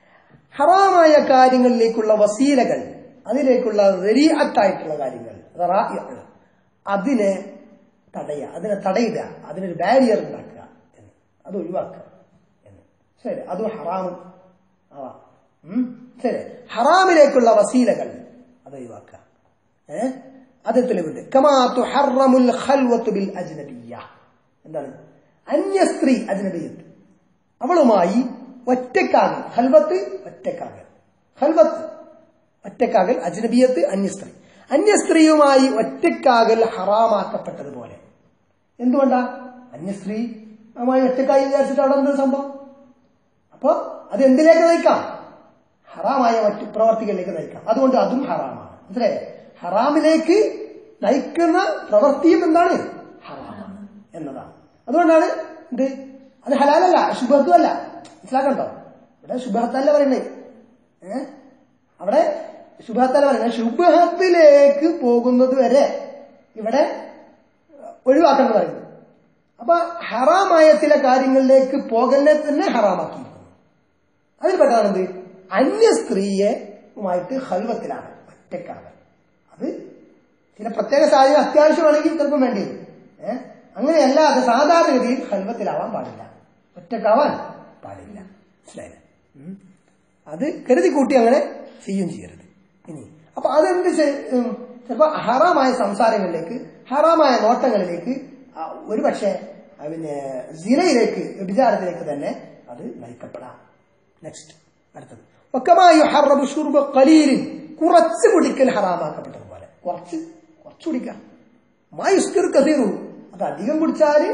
ഹറാമായ കാര്യങ്ങളിലേക്കുള്ള വസീലകൾ അതിലേക്കുള്ള വെരിയത്തായിട്ടുള്ള കാര്യങ്ങൾ ذرائع. അതിനെ തടയുക അതിനെ തടയുക അതിനൊരു ബാരിയർ ഉണ്ടാക്കുക എന്ന് അത് ഒഴിവാക്കുക എന്ന് ശരി അതും ഹറാമും ആവാം ഉം. ശരി ഹറാമിലേക്കുള്ള വസീലകൾ അത് ഒഴിവാക്കുക ഏഹ് അത് തെളിവുണ്ട് കമാ തുഹറമുൽ ഖൽവത്തു ബിൽ അജ്നബിയ്യ എന്താണ് അന്യ സ്ത്രീ അജ്നബിയത്ത് അവളുമായി ഒറ്റക്കാകൽ ഖൽവത്ത് ഒറ്റക്കാകൽ ഖൽവത്ത് ഒറ്റക്കാകൽ അജ്നബിയത്ത് അന്യ സ്ത്രീ അന്യ സ്ത്രീയുമായി ഒറ്റക്കാകൽ ഹറാമാക്കപ്പെട്ടതുപോലെ എന്തുകൊണ്ടാ അന്യ സ്ത്രീ അതുമായി ഒറ്റക്കായി വിചാരിച്ചിട്ട് അവിടെ എന്ത് സംഭവം അപ്പൊ അത് എന്തിലേക്ക് നയിക്കാം ഹറാമായ മറ്റു പ്രവർത്തികളിലേക്ക് നയിക്കാം അതുകൊണ്ട് അതും ഹറാമാണ് മനസ്സിലായേ ഹറാമിലേക്ക് നയിക്കുന്ന പ്രവൃത്തിയും എന്താണ് ഹറാമാണ് എന്നതാണ് അതുകൊണ്ടാണ് ഇത് അത് ഹലാലല്ല ശുഭത്വം അല്ല മനസ്സിലാക്കണ്ടോ ഇവിടെ ശുഭത്തല്ല പറയുന്നത് ഏ അവിടെ ശുഭത്തല്ല പറയുന്നത് ശുഭത്തിലേക്ക് പോകുന്നത് വരെ ഇവിടെ ഒഴിവാക്കണം പറയുന്നത് അപ്പൊ ഹറാമായ ചില കാര്യങ്ങളിലേക്ക് പോകലിനെ തന്നെ ഹറാമാക്കിയിരിക്കുന്നു അതിൽപ്പെട്ടതാണ് എന്ത് അന്യ സ്ത്രീയുമായിട്ട് ഹൽവത്തിലാണ് ഒറ്റക്കാണ് അത് ചില പ്രത്യേക സാഹചര്യം അത്യാവശ്യമാണെങ്കിൽ ചിലപ്പം വേണ്ടി വരും ഏഹ് അങ്ങനെയല്ലാതെ സാധാരണഗതിയിൽ ഹൽവത്തിലാവാൻ പാടില്ല ഒറ്റക്കാവാൻ പാടില്ല മനസ്സിലായില്ലേ ഉം. അത് കരുതി കൂട്ടി അങ്ങനെ ചെയ്യും ചെയ്യരുത് ഇനി അപ്പൊ അതെന്ത് ചെയ്- ഉം, ചിലപ്പോ ഹറാമായ സംസാരങ്ങളിലേക്ക് ഹറാമായ നോട്ടങ്ങളിലേക്ക് ആ, ഒരുപക്ഷെ ആ, പിന്നെ സിനയിലേക്ക് വ്യഭിചാരത്തിലേക്ക് തന്നെ അത് നയിക്കപ്പെടാം നെക്സ്റ്റ് അടുത്തത് ഒക്കമായി ഹറബ് ഷുർബ് കലീലിൻ കുറച്ച് കുടിക്കൽ ഹറാമാക്കപ്പെട്ടതുപോലെ കുറച്ച് കുറച്ച് കുടിക്കാം മായുസ്കർ കസീറു അത് അധികം കുടിച്ചാല്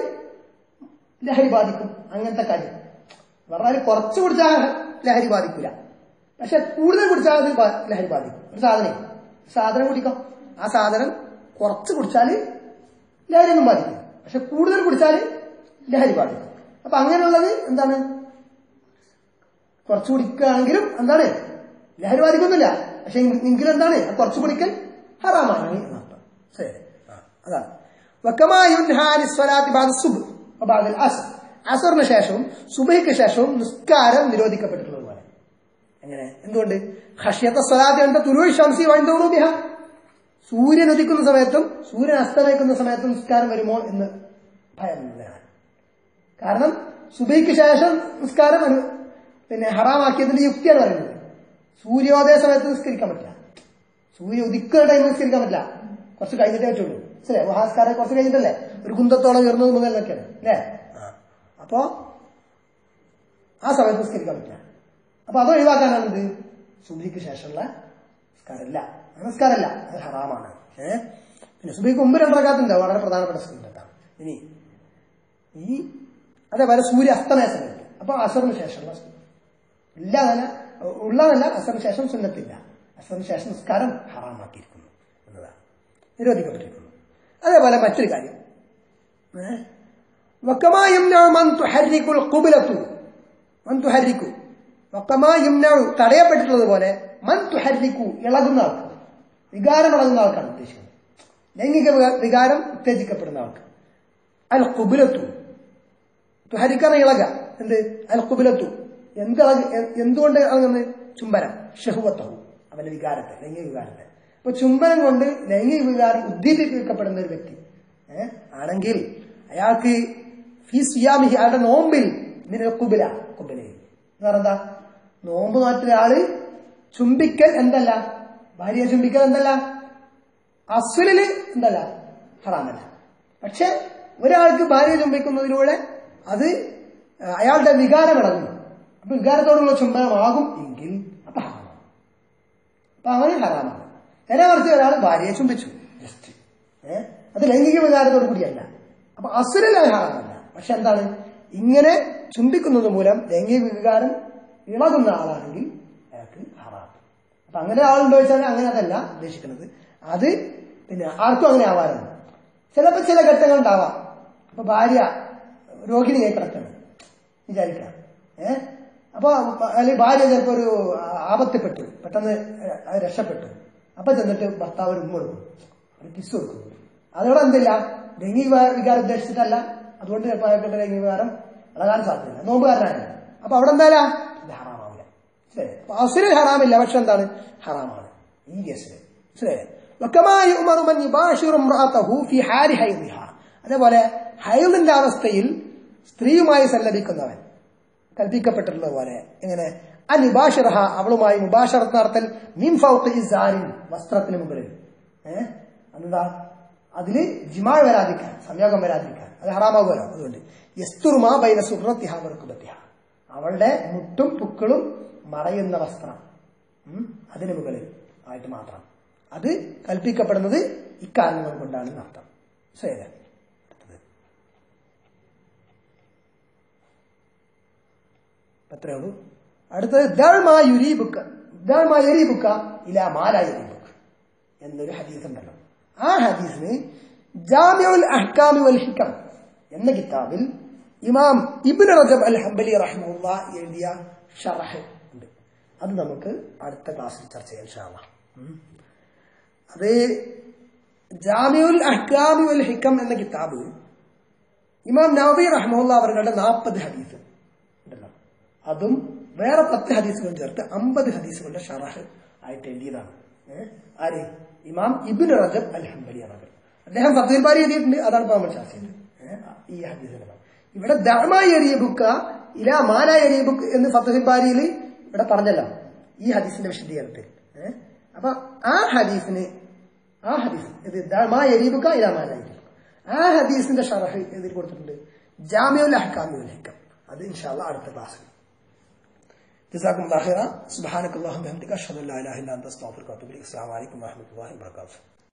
ലഹരി ബാധിക്കും അങ്ങനത്തെ കാര്യം പറഞ്ഞാൽ കുറച്ച് കുടിച്ചാൽ ലഹരി ബാധിക്കില്ല പക്ഷെ കൂടുതൽ കുടിച്ചാൽ അത് ബാ- ലഹരി ബാധിക്കും ഒരു സാധനം സാധനം കുടിക്കാം ആ സാധനം കുറച്ച് കുടിച്ചാൽ ലഹരി ഒന്നും ബാധിക്കും പക്ഷെ കൂടുതൽ കുടിച്ചാൽ ലഹരി ബാധിക്കും അപ്പൊ അങ്ങനെയുള്ളത് എന്താണ് കുറച്ച് കുടിക്കുകയാണെങ്കിലും എന്താണ് ലഹരി ബാധിക്കുന്നില്ല പക്ഷെ എങ്കിലും എന്താണ് ആ കുറച്ച് കുടിക്കൽ ഹറാമാണ് എന്നർത്ഥം ശരി ആ, അതാണ് وكما ينهى عن الصلاة بعد الصبح وبعد العصر അസറിന് ശേഷവും സുബഹിക്ക് ശേഷവും നിസ്കാരം നിരോധിക്കപ്പെട്ടിട്ടുള്ളതുപോലെ എങ്ങനെ എന്തുകൊണ്ട് ഹഷ്യത്ത സ്വലാത്തി എന്റെ തുരുവി ശംസി വൈന്തോളൂ ബിഹ സൂര്യൻ ഉദിക്കുന്ന സമയത്തും സൂര്യൻ അസ്തമിക്കുന്ന സമയത്തും നിസ്കാരം വരുമോ എന്ന് ഭയമുള്ളതാണ് കാരണം സുബൈക്ക് ശേഷം നിസ്കാരം അനു പിന്നെ ഹറാമാക്കിയതിന്റെ യുക്തിയാണ് പറയുന്നത് സൂര്യോദയ സമയത്ത് നിസ്കരിക്കാൻ പറ്റില്ല സൂര്യ ഉദിക്കുന്ന ടൈമിൽ നിസ്കരിക്കാൻ പറ്റില്ല കുറച്ച് കഴിഞ്ഞിട്ടേ പറ്റുള്ളൂ ശരി വഹാസ്കാരം കുറച്ച് കഴിഞ്ഞിട്ടല്ലേ ഒരു കുന്തത്തോളം ഉയർന്നത് മുതലൊക്കെയാണ് അല്ലേ അപ്പോ ആ സമയത്ത് നിസ്കരിക്കാൻ പറ്റില്ല അപ്പൊ അത് ഒഴിവാക്കാനാണ് ഇത് സുബിക്ക് ശേഷമുള്ള നിസ്കാരമില്ല നമസ്കാരമല്ല അത് ഹറാമാണ് ഏഹ് പിന്നെ സുബിക്ക് മുമ്പ് രണ്ടരക്കാത്തുണ്ട് വളരെ പ്രധാനപ്പെട്ട സുന്നത്താണ് ഇനി ഈ അതേപോലെ സൂര്യ അസ്തമയ സമയത്ത് അപ്പൊ അസറിന് ശേഷമുള്ള സുന്നത്ത്. ഇല്ലാതല്ല ഉള്ളതല്ല അസറിന് ശേഷം സുന്നത്തില്ല അസറിന് ശേഷം നിസ്കാരം ഹറാമാക്കിയിരിക്കുന്നു എന്നതാണ് നിരോധിക്കപ്പെട്ടിരിക്കുന്നു അതേപോലെ മറ്റൊരു കാര്യം ഏഹ് وكما يمنع من تحرك القبلة من تحرك وكما يمنع തടയപ്പെട്ടിട്ടുള്ളതുപോലെ മൻ തുഹരിക്കു ഇളകുന്ന ആൾക്ക് വികാരം ഇളകുന്ന ആൾക്കാണ് ഉദ്ദേശിക്കുന്നത് ലൈംഗിക വികാ- വികാരം ഉത്തേജിക്കപ്പെടുന്ന ആൾക്ക് അൽ കുബിലത്തു തുഹരിക്കാണ് ഇളക എന്ത് അൽ കുബിലത്തു എന്ത് ഇളക് എ- എന്തുകൊണ്ട് ഇളകുന്നത് ചുംബനം ഷഹുവത്തവും അവന്റെ വികാരത്തെ ലൈംഗിക വികാരത്തെ അപ്പൊ ചുംബനം കൊണ്ട് ലൈംഗിക വികാരം ഉദ്ദീപിക്കപ്പെടുന്ന ഒരു വ്യക്തി ഏഹ് ആണെങ്കിൽ അയാൾക്ക് ഫീ സിയാമിഹി അയാളുടെ നോമ്പിൽ ഇതിന് കുബില കുബിലയിൽ എന്ന് പറഞ്ഞാ നോമ്പ് മാറ്റുന്ന ആള് ചുംബിക്കൽ എന്തല്ല ഭാര്യയെ ചുംബിക്കൽ എന്തല്ല അസുലില് എന്തല്ല ഹറാമല്ല പക്ഷെ ഒരാൾക്ക് ഭാര്യ ചുംബിക്കുന്നതിലൂടെ അത് അയാളുടെ വികാരം ഇളകുന്നു അപ്പൊ വികാരത്തോടുള്ള ചുംബനമാകും എങ്കിൽ അപ്പൊ ഹറാമാണ് അപ്പൊ അവന് ഹറാമാണ് നേരെ മറിച്ച് ഒരാൾ ഭാര്യയെ ചുംബിച്ചു ജസ്റ്റ് ഏഹ് അത് ലൈംഗിക വികാരത്തോടു കൂടിയല്ല അപ്പൊ അസുരൽ അത് ഹറാമല്ല പക്ഷെ എന്താണ് ഇങ്ങനെ ചുംബിക്കുന്നത് മൂലം ലൈംഗിക വികാരം ഇളകുന്ന ആളാണെങ്കിൽ അയാൾക്ക് ഹറാം അപ്പൊ അങ്ങനെ ആളുണ്ടോ വെച്ചാൽ അങ്ങനെ അതല്ല ഉദ്ദേശിക്കുന്നത് അത് പിന്നെ ആർക്കും അങ്ങനെ ആവാറുണ്ട് ചിലപ്പോൾ ചില ഘട്ടങ്ങൾ ഉണ്ടാവാം അപ്പൊ ഭാര്യ രോഗിണിയായി കിടക്കണം വിചാരിക്കാം ഏഹ് അപ്പൊ അല്ലെങ്കിൽ ഭാര്യ ചിലപ്പോ ഒരു ആപത്തിപ്പെട്ടു പെട്ടെന്ന് അത് രക്ഷപ്പെട്ടു അപ്പൊ ചെന്നിട്ട് ഭർത്താവ് ഒരു ഉമ്മ കൊടുക്കും ഒരു കിസ് കൊടുക്കും അതോടെ എന്തില്ല ലൈംഗിക വികാ- വികാരം ഉദ്ദേശിച്ചിട്ടല്ല അതുകൊണ്ട് ചിലപ്പോൾ അയാൾക്കുള്ള ലൈംഗിക വികാരം ഇളകാൻ സാധ്യതയില്ല നോമ്പുകാരനാണ് അപ്പൊ അവിടെ എന്തായാല ഇത് ഹറാമാവില്ല ശരി അപ്പൊ അസുര ഹറാമില്ല പക്ഷെ എന്താണ് ഹറാമാണ് ഈ കേസിൽ ശരി وكما يؤمر من يباشر امرأته في حال حيضها അതേപോലെ ഹൈദിന്റെ അവസ്ഥയിൽ സ്ത്രീയുമായി സല്ലപിക്കുന്നവൻ കൽപ്പിക്കപ്പെട്ടിട്ടുള്ളത് പോലെ എങ്ങനെ അനിബാഷിറഹ അവളുമായി മുബാഷറത്ത് നടത്തൽ മീൻ ഫൗത്ത് ഇസാരിൻ വസ്ത്രത്തിന് മുകളിൽ ഏഹ് എന്താ അതില് ജിമാ വരാതിരിക്കാൻ സംയോഗം വരാതിരിക്കാൻ അത് ഹറാമാകുമല്ലോ അതുകൊണ്ട് യസ്തുർമാ ബൈന സുഹൃത്തിഹ വർക്കുബത്തിഹ അവളുടെ മുട്ടും പുക്കളും മറയുന്ന വസ്ത്രം ഉം, അതിന് മുകളിൽ ആയിട്ട് മാത്രം അത് കൽപ്പിക്കപ്പെടുന്നത് ഇക്കാരണങ്ങൾ കൊണ്ടാണ് അർത്ഥം ശരി അടുത്തത് അത്രേ ഉള്ളൂ അടുത്തത് ദൾമാ യുരീബുക്ക ദൾമാ യരീബുക്ക ഇല മാല യരീബുക്ക എന്നൊരു ഹദീസ് ഉണ്ടല്ലോ ആ ഹദീസിന് ജാമിഉൽ അഹ്കാമി വൽ ഹിക്കം എന്ന കിതാബിൽ ഇമാം ഇബ്നു റജബ് അൽ ഹംബലി റഹ്മുള്ള എഴുതിയ ഷറഹ് ഉണ്ട് അത് നമുക്ക് അടുത്ത ക്ലാസ്സിൽ ചർച്ച ചെയ്യാം ഇൻഷാ അല്ലാഹ്. ഉം. അത് ജാമിഉൽ അഹ്കാമി വൽ ഹിക്കം എന്ന കിതാബ് ഇമാം നവബി റഹ്മുള്ള അവരുടെ നാൽപ്പത് ഹദീസ് ഉണ്ടല്ലോ അതും വേറെ പത്ത് ഹദീസുകളും ചേർത്ത് അമ്പത് ഹദീസുകളുടെ ഷറഹ് ആയിട്ട് എഴുതിയതാണ് ഏഹ്? ആര് ഇമാം ഇബിൻ റജബ് അൽ ഹംബലി അവർ അദ്ദേഹം ഫത്തുൽ ബാരി എഴുതിയിട്ടുണ്ട് അതാണ് ഇപ്പൊ നമ്മൾ ചർച്ച ചെയ്യുന്നത് ഏഹ്? ഈ ഹദീസിന്റെ ഭാഗം. ഇവിടെ ദഅമായി എറിയ ബുക്ക ഇല മാല എറിയ ബുക്ക് എന്ന് ഫത്തുൽ ബാരിയിൽ ഇവിടെ പറഞ്ഞല്ലോ ഈ ഹദീസിന്റെ വിശദീകരണത്തിൽ ഏഹ്? അപ്പൊ ആ ഹദീസിന് ആ ഹദീസ് ഇത് ദഅമാ എരീബുക്ക ഇല മാല എരീബുക്ക. ആ ഹദീസിന്റെ ഷറഹ് ഇതിൽ കൊടുത്തിട്ടുണ്ട് ജാമിഉൽ അഹ്കാമുൽ ഹിക്കം അത് ഇൻഷാല്ല അടുത്ത ക്ലാസ്സിൽ جزاكم الله خيرا سبحانك اللهم وبحمدك اشهد ان لا اله الا انت استغفرك واتوب اليك السلام عليكم ورحمه الله وبركاته